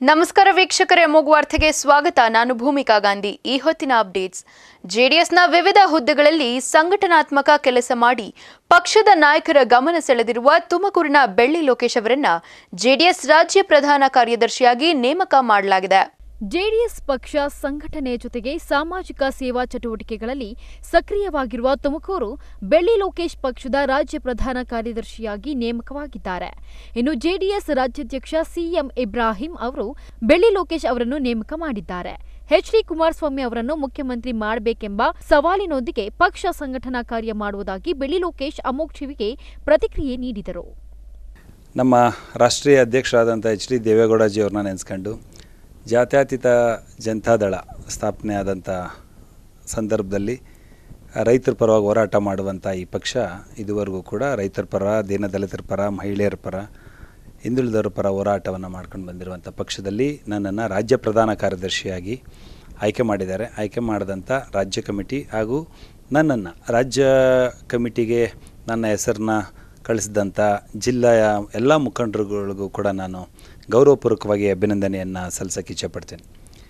ನಮಸ್ಕಾರ ವೀಕ್ಷಕರೇ ಮೂಗು ವಾರ್ತೆಗೆ ಸ್ವಾಗತ ನಾನು ಭೂಮಿಕಾ ಗಾಂಧಿ ಈ ಹೊತ್ತಿನ ಅಪ್ಡೇಟ್ಸ್ ಜೆಡಿಎಸ್ನ ವಿವಿಧ ಹುದ್ದೆಗಳಲ್ಲಿ ಸಂಘಟನಾತ್ಮಕ ಕೆಲಸ ಮಾಡಿ ಪಕ್ಷದ ನಾಯಕರ ಗಮನ ಸೆಳೆದಿರುವ ತುಮಕೂರಿನ ಬೆಳ್ಳಿ ಲೋಕೇಶ್ ಅವರನ್ನ ಜೆಡಿಎಸ್ ರಾಜ್ಯ ಪ್ರಧಾನ ಕಾರ್ಯದರ್ಶಿಯಾಗಿ ನೇಮಕ ಮಾಡಲಾಗಿದೆ ಜೆಡಿಎಸ್ ಪಕ್ಷ ಸಂಘಟನೆ ಜೊತೆಗೆ ಸಾಮಾಜಿಕ ಸೇವಾ ಚಟುವಟಿಕೆಗಳಲ್ಲಿ ಸಕ್ರಿಯವಾಗಿರುವ ತುಮಕೂರು ಬೆಳ್ಳಿ ಲೋಕೇಶ್ ಪಕ್ಷದ ರಾಜ್ಯ ಪ್ರಧಾನ ಕಾರ್ಯದರ್ಶಿಯಾಗಿ ನೇಮಕವಾಗಿದ್ದಾರೆ ಇನ್ನು ಜೆಡಿಎಸ್ ರಾಜ್ಯಾಧ್ಯಕ್ಷ ಸಿಎಂ ಇಬ್ರಾಹಿಂ ಅವರು ಬೆಳ್ಳಿ ಲೋಕೇಶ್ ಅವರನ್ನು ನೇಮಕ ಮಾಡಿದ್ದಾರೆ ಎಚ್ಡಿ ಕುಮಾರಸ್ವಾಮಿ ಅವರನ್ನು ಮುಖ್ಯಮಂತ್ರಿ ಮಾಡಬೇಕೆಂಬ ಸವಾಲಿನೊಂದಿಗೆ ಪಕ್ಷ ಸಂಘಟನಾ ಕಾರ್ಯ ಮಾಡುವುದಾಗಿ ಬೆಳ್ಳಿ ಲೋಕೇಶ್ ಅಮೋಘ್ ಟಿವಿಗೆ ಪ್ರತಿಕ್ರಿಯೆ ನೀಡಿದರು ನಮ್ಮ ರಾಷ್ಟ್ರೀಯ ಅಧ್ಯಕ್ಷರಾದಂಥ ಎಚ್ ಡಿ ದೇವೇಗೌಡಜಿಯವ್ರನ್ನ ನೆನೆಸ್ಕೊಂಡು ಜಾತ್ಯತೀತ ಜನತಾದಳ ಸ್ಥಾಪನೆ ಆದಂಥ ಸಂದರ್ಭದಲ್ಲಿ ರೈತರ ಪರವಾಗಿ ಹೋರಾಟ ಮಾಡುವಂಥ ಈ ಪಕ್ಷ ಇದುವರೆಗೂ ಕೂಡ ರೈತರ ಪರ ದೀನದಲಿತರ ಪರ ಮಹಿಳೆಯರ ಪರ ಹಿಂದುಳಿದವರ ಪರ ಹೋರಾಟವನ್ನು ಮಾಡ್ಕೊಂಡು ಬಂದಿರುವಂಥ ಪಕ್ಷದಲ್ಲಿ ನನ್ನನ್ನು ರಾಜ್ಯ ಪ್ರಧಾನ ಕಾರ್ಯದರ್ಶಿಯಾಗಿ ಆಯ್ಕೆ ಮಾಡಿದ್ದಾರೆ ಆಯ್ಕೆ ಮಾಡಿದಂಥ ರಾಜ್ಯ ಕಮಿಟಿ ಹಾಗೂ ನನ್ನನ್ನು ರಾಜ್ಯ ಕಮಿಟಿಗೆ ನನ್ನ ಹೆಸರನ್ನ ಕಳಿಸಿದಂಥ ಜಿಲ್ಲೆಯ ಎಲ್ಲ ಮುಖಂಡರುಗಳಿಗೂ ಕೂಡ ನಾನು ಗೌರವಪೂರ್ವಕವಾಗಿ ಅಭಿನಂದನೆಯನ್ನು ಸಲ್ಲಿಸೋಕ್ಕೆ ಇಚ್ಛೆಪಡ್ತೀನಿ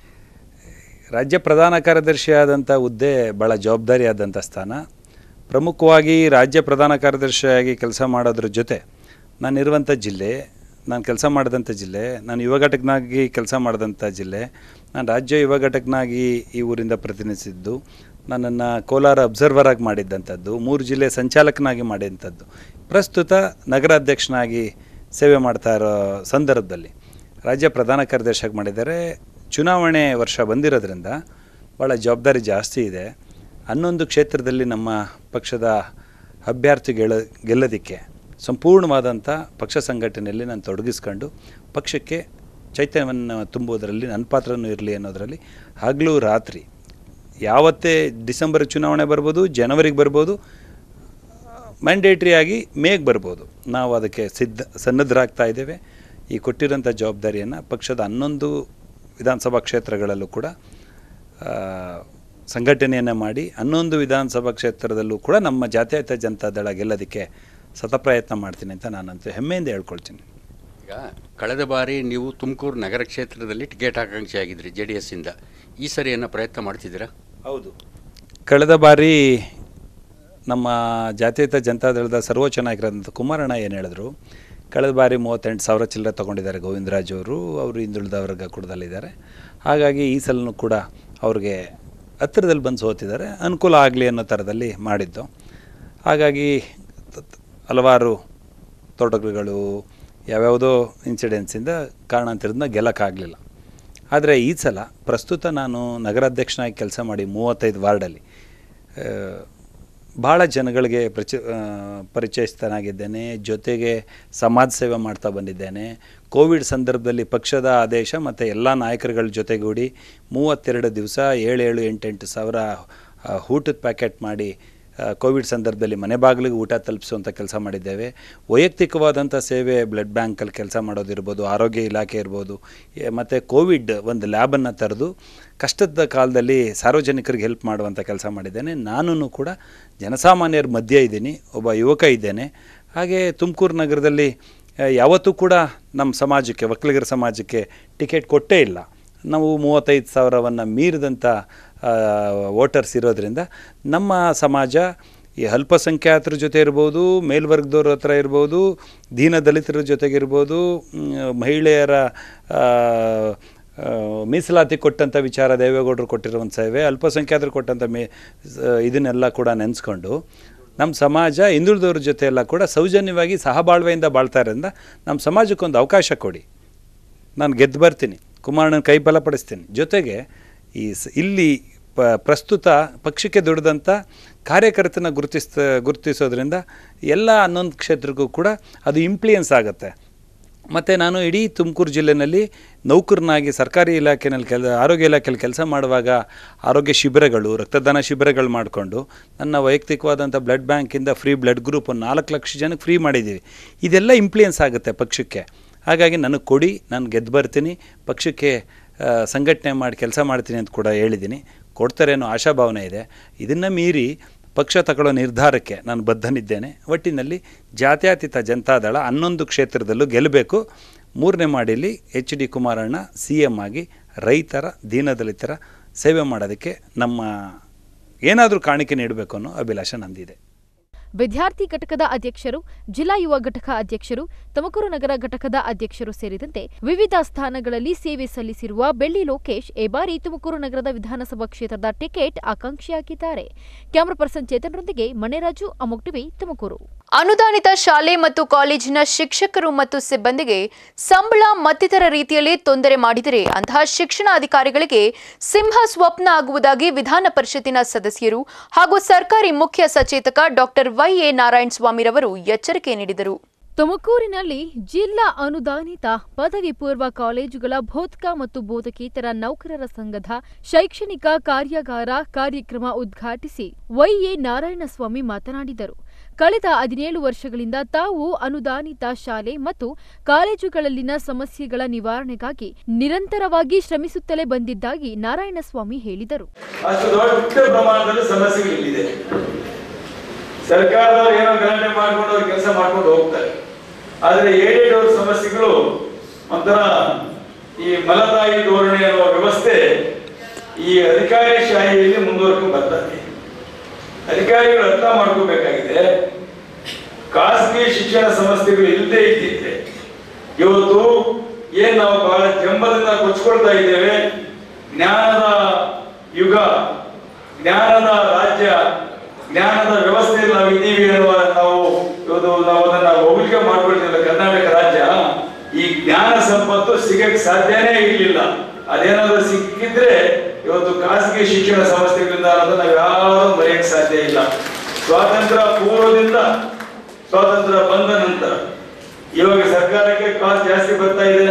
ರಾಜ್ಯ ಪ್ರಧಾನ ಕಾರ್ಯದರ್ಶಿಯಾದಂಥ ಹುದ್ದೆ ಭಾಳ ಜವಾಬ್ದಾರಿಯಾದಂಥ ಸ್ಥಾನ ಪ್ರಮುಖವಾಗಿ ರಾಜ್ಯ ಪ್ರಧಾನ ಕಾರ್ಯದರ್ಶಿಯಾಗಿ ಕೆಲಸ ಮಾಡೋದ್ರ ಜೊತೆ ನಾನಿರುವಂಥ ಜಿಲ್ಲೆ ನಾನು ಕೆಲಸ ಮಾಡಿದಂಥ ಜಿಲ್ಲೆ ನಾನು ಯುವ ಘಟಕನಾಗಿ ಕೆಲಸ ಮಾಡಿದಂಥ ಜಿಲ್ಲೆ ನಾನು ರಾಜ್ಯ ಯುವ ಘಟಕನಾಗಿ ಈ ಊರಿಂದ ಪ್ರತಿನಿಧಿಸಿದ್ದು ನನ್ನನ್ನು ಕೋಲಾರ ಅಬ್ಸರ್ವರ್ ಆಗಿ ಮಾಡಿದ್ದಂಥದ್ದು ಮೂರು ಜಿಲ್ಲೆ ಸಂಚಾಲಕನಾಗಿ ಮಾಡಿದಂಥದ್ದು ಪ್ರಸ್ತುತ ನಗರಾಧ್ಯಕ್ಷನಾಗಿ ಸೇವೆ ಮಾಡ್ತಾ ಇರೋ ಸಂದರ್ಭದಲ್ಲಿ ರಾಜ್ಯ ಪ್ರಧಾನ ಕಾರ್ಯದರ್ಶಿಯಾಗಿ ಮಾಡಿದ್ದಾರೆ ಚುನಾವಣೆ ವರ್ಷ ಬಂದಿರೋದ್ರಿಂದ ಭಾಳ ಜವಾಬ್ದಾರಿ ಜಾಸ್ತಿ ಇದೆ ಹನ್ನೊಂದು ಕ್ಷೇತ್ರದಲ್ಲಿ ನಮ್ಮ ಪಕ್ಷದ ಅಭ್ಯರ್ಥಿ ಗೆಲ್ಲ ಗೆಲ್ಲೋದಕ್ಕೆ ಸಂಪೂರ್ಣವಾದಂಥ ಪಕ್ಷ ಸಂಘಟನೆಯಲ್ಲಿ ನಾನು ತೊಡಗಿಸ್ಕೊಂಡು ಪಕ್ಷಕ್ಕೆ ಚೈತನ್ಯವನ್ನು ತುಂಬುವುದರಲ್ಲಿ ನನ್ನ ಪಾತ್ರನೂ ಇರಲಿ ಅನ್ನೋದರಲ್ಲಿ ಹಗಲು ರಾತ್ರಿ ಯಾವತ್ತೇ ಡಿಸೆಂಬರ್ ಚುನಾವಣೆ ಬರ್ಬೋದು ಜನವರಿಗೆ ಬರ್ಬೋದು ಮ್ಯಾಂಡೇಟ್ರಿ ಆಗಿ ಮೇಗ್ ಬರ್ಬೋದು ನಾವು ಅದಕ್ಕೆ ಸಿದ್ಧ ಸನ್ನದ್ಧರಾಗ್ತಾ ಇದ್ದೇವೆ ಈ ಕೊಟ್ಟಿರೋಂಥ ಜವಾಬ್ದಾರಿಯನ್ನು ಪಕ್ಷದ ಹನ್ನೊಂದು ವಿಧಾನಸಭಾ ಕ್ಷೇತ್ರಗಳಲ್ಲೂ ಕೂಡ ಆ, ಸಂಘಟನೆಯನ್ನು ಮಾಡಿ ಹನ್ನೊಂದು ವಿಧಾನಸಭಾ ಕ್ಷೇತ್ರದಲ್ಲೂ ಕೂಡ ನಮ್ಮ ಜಾತ್ಯತೀತ ಜನತಾದಳ ಗೆಲ್ಲೋದಕ್ಕೆ ಸತಪ್ರಯತ್ನ ಮಾಡ್ತೀನಿ ಅಂತ ನಾನಂತೂ ಹೆಮ್ಮೆಯಿಂದ ಹೇಳ್ಕೊಳ್ತೀನಿ ಈಗ ಕಳೆದ ಬಾರಿ ನೀವು ತುಮಕೂರು ನಗರ ಕ್ಷೇತ್ರದಲ್ಲಿ ಟಿಕೆಟ್ ಆಕಾಂಕ್ಷಿ ಆಗಿದ್ರಿ ಜೆ ಡಿ ಎಸ್ಸಿಂದ ಈ ಸರಿ ಏನೋ ಪ್ರಯತ್ನ ಮಾಡ್ತಿದ್ದೀರಾ ಹೌದು ಕಳೆದ ಬಾರಿ ನಮ್ಮ ಜಾತ್ಯತೀತ ಜನತಾದಳದ ಸರ್ವೋಚ್ಚ ನಾಯಕರಾದಂಥ ಕುಮಾರಣ್ಣ ಏನು ಹೇಳಿದ್ರು ಕಳೆದ ಬಾರಿ ಮೂವತ್ತೆಂಟು ಸಾವಿರ ಚಿಲ್ಲರೆ ತೊಗೊಂಡಿದ್ದಾರೆ ಗೋವಿಂದರಾಜ್ ಅವರು ಅವರು ಹಿಂದುಳಿದ ವರ್ಗ ಕೂಡದಲ್ಲಿದ್ದಾರೆ ಹಾಗಾಗಿ ಈ ಸಲನೂ ಕೂಡ ಅವ್ರಿಗೆ ಹತ್ತಿರದಲ್ಲಿ ಬಂದು ಸೋತಿದ್ದಾರೆ ಅನುಕೂಲ ಆಗಲಿ ಅನ್ನೋ ಥರದಲ್ಲಿ ಮಾಡಿದ್ದು ಹಾಗಾಗಿ ತ- ತ- ಹಲವಾರು ತೊಡಗುಗಳು ಯಾವ್ಯಾವುದೋ ಇನ್ಸಿಡೆನ್ಸಿಂದ ಕಾರಣಾಂತರದಿಂದ ಗೆಲ್ಲಕ್ಕಾಗಲಿಲ್ಲ ಆದರೆ ಈ ಸಲ ಪ್ರಸ್ತುತ ನಾನು ನಗರಾಧ್ಯಕ್ಷನಾಗಿ ಕೆಲಸ ಮಾಡಿ ಮೂವತ್ತೈದು ವಾರ್ಡಲ್ಲಿ ಆ, ಭಾಳ ಜನಗಳಿಗೆ ಪ್ರಚ ಆ, ಪರಿಚಯಿಸ್ತನಾಗಿದ್ದೇನೆ ಜೊತೆಗೆ ಸಮಾಜ ಸೇವೆ ಮಾಡ್ತಾ ಬಂದಿದ್ದೇನೆ ಕೋವಿಡ್ ಸಂದರ್ಭದಲ್ಲಿ ಪಕ್ಷದ ಆದೇಶ ಮತ್ತು ಎಲ್ಲ ನಾಯಕರುಗಳ ಜೊತೆಗೂಡಿ ಮೂವತ್ತೆರಡು ದಿವಸ ಏಳು ಏಳು ಎಂಟೆಂಟು ಸಾವಿರ ಆ, ಊಟದ ಪ್ಯಾಕೆಟ್ ಮಾಡಿ ಆ, ಕೋವಿಡ್ ಸಂದರ್ಭದಲ್ಲಿ ಮನೆ ಬಾಗಿಲಿಗೆ ಊಟ ತಲುಪಿಸುವಂಥ ಕೆಲಸ ಮಾಡಿದ್ದೇವೆ ವೈಯಕ್ತಿಕವಾದಂಥ ಸೇವೆ ಬ್ಲಡ್ ಬ್ಯಾಂಕಲ್ಲಿ ಕೆಲಸ ಮಾಡೋದಿರ್ಬೋದು ಆರೋಗ್ಯ ಇಲಾಖೆ ಇರ್ಬೋದು ಮತ್ತು ಕೋವಿಡ್ ಒಂದು ಲ್ಯಾಬನ್ನು ತೆರೆದು ಕಷ್ಟದ ಕಾಲದಲ್ಲಿ ಸಾರ್ವಜನಿಕರಿಗೆ ಹೆಲ್ಪ್ ಮಾಡುವಂಥ ಕೆಲಸ ಮಾಡಿದ್ದೇನೆ ನಾನು ಕೂಡ ಜನಸಾಮಾನ್ಯರ ಮಧ್ಯೆ ಇದ್ದೀನಿ ಒಬ್ಬ ಯುವಕ ಇದ್ದೇನೆ ಹಾಗೆ ತುಮಕೂರು ನಗರದಲ್ಲಿ ಆ, ಯಾವತ್ತೂ ಕೂಡ ನಮ್ಮ ಸಮಾಜಕ್ಕೆ ಒಕ್ಕಲಿಗರ ಸಮಾಜಕ್ಕೆ ಟಿಕೆಟ್ ಕೊಟ್ಟೇ ಇಲ್ಲ ನಾವು ಮೂವತ್ತೈದು ಸಾವಿರವನ್ನು ಮೀರಿದಂಥ ವೋಟರ್ಸ್ ಇರೋದ್ರಿಂದ ನಮ್ಮ ಸಮಾಜ ಈ ಅಲ್ಪಸಂಖ್ಯಾತರ ಜೊತೆ ಇರ್ಬೋದು ಮೇಲ್ವರ್ಗದವ್ರ ಹತ್ರ ಇರ್ಬೋದು ದೀನ ದಲಿತರ ಜೊತೆಗಿರ್ಬೋದು ಮ್, ಮಹಿಳೆಯರ ಆ, ಆ, ಮೀಸಲಾತಿ ಕೊಟ್ಟಂಥ ವಿಚಾರ ದೇವೇಗೌಡರು ಕೊಟ್ಟಿರುವಂಥ ಸೇವೆ ಅಲ್ಪಸಂಖ್ಯಾತರು ಕೊಟ್ಟಂಥ ಮೇ ಸ- ಇದನ್ನೆಲ್ಲ ಕೂಡ ನೆನೆಸ್ಕೊಂಡು ನಮ್ಮ ಸಮಾಜ ಹಿಂದುಳಿದವ್ರ ಜೊತೆ ಎಲ್ಲ ಕೂಡ ಸೌಜನ್ಯವಾಗಿ ಸಹಬಾಳ್ವೆಯಿಂದ ಬಾಳ್ತಾ ಇರೋದ್ರಿಂದ ನಮ್ಮ ಸಮಾಜಕ್ಕೊಂದು ಅವಕಾಶ ಕೊಡಿ ನಾನು ಗೆದ್ದು ಬರ್ತೀನಿ ಕುಮಾರಣ್ಣನ ಕೈ ಬಲಪಡಿಸ್ತೀನಿ ಜೊತೆಗೆ ಈ ಸ ಇಲ್ಲಿ ಪ ಪ್ರಸ್ತುತ ಪಕ್ಷಕ್ಕೆ ದುಡಿದಂಥ ಕಾರ್ಯಕರ್ತನ ಗುರುತಿಸ್ ಗುರುತಿಸೋದ್ರಿಂದ ಎಲ್ಲ ಹನ್ನೊಂದು ಕ್ಷೇತ್ರಕ್ಕೂ ಕೂಡ ಅದು ಇಂಪ್ಲಿಯನ್ಸ್ ಆಗುತ್ತೆ ಮತ್ತು ನಾನು ಇಡೀ ತುಮಕೂರು ಜಿಲ್ಲೆಯಲ್ಲಿ ನೌಕರನಾಗಿ ಸರ್ಕಾರಿ ಇಲಾಖೆಯಲ್ಲಿ ಕೆಲ ಆರೋಗ್ಯ ಇಲಾಖೆಯಲ್ಲಿ ಕೆಲಸ ಮಾಡುವಾಗ ಆರೋಗ್ಯ ಶಿಬಿರಗಳು ರಕ್ತದಾನ ಶಿಬಿರಗಳು ಮಾಡಿಕೊಂಡು ನನ್ನ ವೈಯಕ್ತಿಕವಾದಂಥ ಬ್ಲಡ್ ಬ್ಯಾಂಕಿಂದ ಫ್ರೀ ಬ್ಲಡ್ ಗ್ರೂಪ್ ಒಂದು ನಾಲ್ಕು ಲಕ್ಷ ಜನಕ್ಕೆ ಫ್ರೀ ಮಾಡಿದ್ದೀವಿ ಇದೆಲ್ಲ ಇಂಪ್ಲಿಯನ್ಸ್ ಆಗುತ್ತೆ ಪಕ್ಷಕ್ಕೆ ಹಾಗಾಗಿ ನನಗೆ ಕೊಡಿ ನಾನು ಗೆದ್ದು ಬರ್ತೀನಿ ಪಕ್ಷಕ್ಕೆ ಆ, ಸಂಘಟನೆ ಮಾಡಿ ಕೆಲಸ ಮಾಡ್ತೀನಿ ಅಂತ ಕೂಡ ಹೇಳಿದ್ದೀನಿ ಕೊಡ್ತಾರೆ ಅನ್ನೋ ಆಶಾಭಾವನೆ ಇದೆ ಇದನ್ನು ಮೀರಿ ಪಕ್ಷ ತಗೊಳ್ಳೋ ನಿರ್ಧಾರಕ್ಕೆ ನಾನು ಬದ್ಧನಿದ್ದೇನೆ ಒಟ್ಟಿನಲ್ಲಿ ಜಾತ್ಯತೀತ ಜನತಾದಳ ಹನ್ನೊಂದು ಕ್ಷೇತ್ರದಲ್ಲೂ ಗೆಲ್ಲಬೇಕು ಮೂರನೇ ಮಾಡಿಲಿ H D Kumaranna C M ಆಗಿ ರೈತರ ದೀನದಲಿತರ ಸೇವೆ ಮಾಡೋದಕ್ಕೆ ನಮ್ಮ ಏನಾದರೂ ಕಾಣಿಕೆ ನೀಡಬೇಕು ಅನ್ನೋ ಅಭಿಲಾಷೆ ನಂದಿದೆ ವಿದ್ಯಾರ್ಥಿ ಘಟಕದ ಅಧ್ಯಕ್ಷರು ಜಿಲ್ಲಾ ಯುವ ಘಟಕ ಅಧ್ಯಕ್ಷರು ತುಮಕೂರು ನಗರ ಘಟಕದ ಅಧ್ಯಕ್ಷರು ಸೇರಿದಂತೆ ವಿವಿಧ ಸ್ಥಾನಗಳಲ್ಲಿ ಸೇವೆ ಸಲ್ಲಿಸಿರುವ ಬೆಳ್ಳಿ ಲೋಕೇಶ್ ಈ ಬಾರಿ ತುಮಕೂರು ನಗರದ ವಿಧಾನಸಭಾ ಕ್ಷೇತ್ರದ ಟಿಕೆಟ್ ಆಕಾಂಕ್ಷಿಯಾಗಿದ್ದಾರೆ ಕ್ಯಾಮರಾ ಪರ್ಸನ್ ಚೇತನ್ರೊಂದಿಗೆ ಮಣೆರಾಜು ಅಮೋಕ್ ಟಿವಿ ತುಮಕೂರು ಅನುದಾನಿತ ಶಾಲೆ ಮತ್ತು ಕಾಲೇಜಿನ ಶಿಕ್ಷಕರು ಮತ್ತು ಸಿಬ್ಬಂದಿಗೆ ಸಂಬಳ ಮತ್ತಿತರ ರೀತಿಯಲ್ಲಿ ತೊಂದರೆ ಮಾಡಿದರೆ ಅಂತಹ ಶಿಕ್ಷಣ ಅಧಿಕಾರಿಗಳಿಗೆ ಸಿಂಹ ಸ್ವಪ್ನ ಆಗುವುದಾಗಿ ವಿಧಾನ ಪರಿಷತ್ತಿನ ಸದಸ್ಯರು ಹಾಗೂ ಸರ್ಕಾರಿ ಮುಖ್ಯ ಸಚೇತಕ ಡಾಕ್ಟರ್ ವೈ ಎ ನಾರಾಯಣಸ್ವಾಮಿರವರು ಎಚ್ಚರಿಕೆ ನೀಡಿದರು ತುಮಕೂರಿನಲ್ಲಿ ಜಿಲ್ಲಾ ಅನುದಾನಿತ ಪದವಿ ಪೂರ್ವ ಕಾಲೇಜುಗಳ ಬೋಧಕ ಮತ್ತು ಬೋಧಕೇತರ ನೌಕರರ ಸಂಘದ ಶೈಕ್ಷಣಿಕ ಕಾರ್ಯಾಗಾರ ಕಾರ್ಯಕ್ರಮ ಉದ್ಘಾಟಿಸಿ ವೈಎ ನಾರಾಯಣಸ್ವಾಮಿ ಮಾತನಾಡಿದರು ಕಳೆದ ಹದಿನೇಳು ವರ್ಷಗಳಿಂದ ತಾವು ಅನುದಾನಿತ ಶಾಲೆ ಮತ್ತು ಕಾಲೇಜುಗಳಲ್ಲಿನ ಸಮಸ್ಯೆಗಳ ನಿವಾರಣೆಗಾಗಿ ನಿರಂತರವಾಗಿ ಶ್ರಮಿಸುತ್ತಲೇ ಬಂದಿದ್ದಾಗಿ ನಾರಾಯಣಸ್ವಾಮಿ ಹೇಳಿದರು ಅಷ್ಟು ದೊಡ್ಡ ಪ್ರಮಾಣದಲ್ಲಿ ಸಮಸ್ಯೆಗಳಿದೆ ಸರ್ಕಾರದವ್ರು ಏನೋ ಗಲಾಟೆ ಮಾಡ್ಕೊಂಡು ಅವ್ರು ಕೆಲಸ ಮಾಡ್ಕೊಂಡು ಹೋಗ್ತಾರೆ ಆದ್ರೆ ಏಡೇಡ್ ಅವ್ರ ಸಮಸ್ಯೆಗಳು ಒಂಥರ ಈ ಮಲತಾಯಿ ಧೋರಣೆ ಅನ್ನುವ ವ್ಯವಸ್ಥೆ ಈ ಅಧಿಕಾರಿ ಶಾಹಿಯಲ್ಲಿ ಮುಂದುವರ್ಕೊಂಡು ಬರ್ತಾರೆ ಅಧಿಕಾರಿಗಳು ಅರ್ಥ ಮಾಡ್ಕೋಬೇಕಾಗಿದೆ ಖಾಸಗಿ ಶಿಕ್ಷಣ ಸಂಸ್ಥೆಗಳು ಇಲ್ಲದೆ ಇದ್ದಿದ್ರೆ ಇವತ್ತು ಏನ್ ನಾವು ಬಹಳ ಜಂಬದಿಂದ ಕೊಚ್ಕೊಳ್ತಾ ಇದ್ದೇವೆ ಜ್ಞಾನದ ಯುಗ ಜ್ಞಾನದ ರಾಜ್ಯ ಜ್ಞಾನದ ವ್ಯವಸ್ಥೆಯಲ್ಲಿ ನಾವು ಇದ್ದೀವಿ ಅನ್ನುವ ನಾವು ಇವತ್ತು ನಾವು ಅದನ್ನ ಹೋಲಿಕೆ ಮಾಡ್ಕೊಳ್ತಿಲ್ಲ ಕರ್ನಾಟಕ ರಾಜ್ಯ ಈ ಜ್ಞಾನ ಸಂಪತ್ತು ಸಿಗಕ್ಕೆ ಸಾಧ್ಯನೇ ಇರಲಿಲ್ಲ ಅದೇನಾದ್ರೂ ಸಿಕ್ಕಿದ್ರೆ ಇವತ್ತು ಖಾಸಗಿ ಶಿಕ್ಷಣ ಸಂಸ್ಥೆಗಳಿಂದ ಅನ್ನೋದು ನಾವು ಯಾರು ಮರೆಯಕ್ಕೆ ಸಾಧ್ಯ ಇಲ್ಲ ಸ್ವಾತಂತ್ರ್ಯ ಪೂರ್ವದಿಂದ ಸ್ವಾತಂತ್ರ್ಯ ಬಂದ ನಂತರ ಇವಾಗ ಸರ್ಕಾರಕ್ಕೆ ಕಾಸ್ಟ್ ಜಾಸ್ತಿ ಬರ್ತಾ ಇದೆ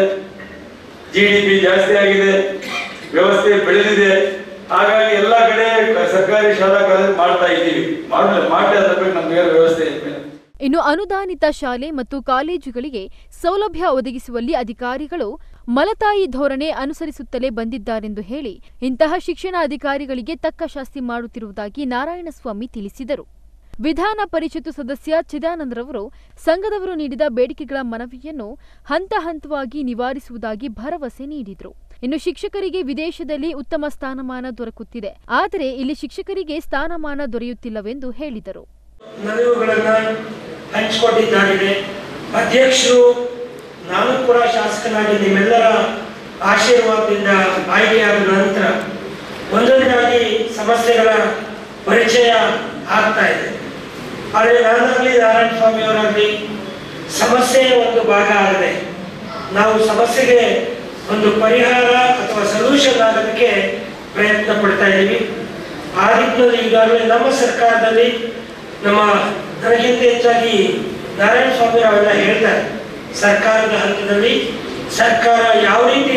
ಜಿ ಡಿ ಪಿ ಜಾಸ್ತಿ ಆಗಿದೆ ವ್ಯವಸ್ಥೆ ಬೆಳೆದಿದೆ ಹಾಗಾಗಿ ಎಲ್ಲ ಕಡೆ ಸರ್ಕಾರಿ ಶಾಲಾ ಕಾಲೇಜು ಮಾಡ್ತಾ ಇದ್ದೀವಿ ಮಾಡಲಿ ಮಾಡಿ ಅದ್ರ ಬಗ್ಗೆ ನಮ್ಗೆ ಏನು ವ್ಯವಸ್ಥೆ ಇದೆ ಇನ್ನು ಅನುದಾನಿತ ಶಾಲೆ ಮತ್ತು ಕಾಲೇಜುಗಳಿಗೆ ಸೌಲಭ್ಯ ಒದಗಿಸುವಲ್ಲಿ ಅಧಿಕಾರಿಗಳು ಮಲತಾಯಿ ಧೋರಣೆ ಅನುಸರಿಸುತ್ತಲೇ ಬಂದಿದ್ದಾರೆಂದು ಹೇಳಿ ಇಂತಹ ಶಿಕ್ಷಣ ಅಧಿಕಾರಿಗಳಿಗೆ ತಕ್ಕ ಶಾಸ್ತಿ ಮಾಡುತ್ತಿರುವುದಾಗಿ ನಾರಾಯಣಸ್ವಾಮಿ ತಿಳಿಸಿದರು ವಿಧಾನ ಪರಿಷತ್ತು ಸದಸ್ಯ ಚಿದಾನಂದರವರು ಸಂಘದವರು ನೀಡಿದ ಬೇಡಿಕೆಗಳ ಮನವಿಯನ್ನು ಹಂತ ಹಂತವಾಗಿ ನಿವಾರಿಸುವುದಾಗಿ ಭರವಸೆ ನೀಡಿದರು ಇನ್ನು ಶಿಕ್ಷಕರಿಗೆ ವಿದೇಶದಲ್ಲಿ ಉತ್ತಮ ಸ್ಥಾನಮಾನ ದೊರಕುತ್ತಿದೆ ಆದರೆ ಇಲ್ಲಿ ಶಿಕ್ಷಕರಿಗೆ ಸ್ಥಾನಮಾನ ದೊರೆಯುತ್ತಿಲ್ಲವೆಂದು ಹೇಳಿದರು ಮನವಿಗಳನ್ನು ಹಂಚಿಕೊಂಡಿದ್ದಾಗಿದೆ ಅಧ್ಯಕ್ಷರು ನಾನು ಕೂಡ ಶಾಸಕನಾಗಿ ನಿಮ್ಮೆಲ್ಲರ ಆಶೀರ್ವಾದದಿಂದ ಆಯ್ಕೆಯಾದ ನಂತರ ಒಂದೊಂದಾಗಿ ಸಮಸ್ಯೆಗಳ ಪರಿಚಯ ಆಗ್ತಾ ಇದೆ ಆದರೆ ನಾನಾಗಲಿ ನಾರಾಯಣ ಸ್ವಾಮಿ ಅವರಾಗಲಿ ಸಮಸ್ಯೆಯ ಒಂದು ಭಾಗ ಆಗದೆ ನಾವು ಸಮಸ್ಯೆಗೆ ಒಂದು ಪರಿಹಾರ ಅಥವಾ ಸೊಲ್ಯೂಷನ್ ಆಗೋದಕ್ಕೆ ಪ್ರಯತ್ನ ಪಡ್ತಾ ಇದ್ದೀವಿ ಆ ನಿಟ್ಟಿನಲ್ಲಿ ಈಗಾಗಲೇ ನಮ್ಮ ಸರ್ಕಾರದಲ್ಲಿ ನಮ್ಮ ನನಗಿಂತ ಹೆಚ್ಚಾಗಿ ನಾರಾಯಣ ಸ್ವಾಮಿ ಅವೆಲ್ಲ ಹೇಳ್ತಾರೆ ಸರ್ಕಾರದ ಹಂತದಲ್ಲಿ ಸರ್ಕಾರ ಯಾವ ರೀತಿ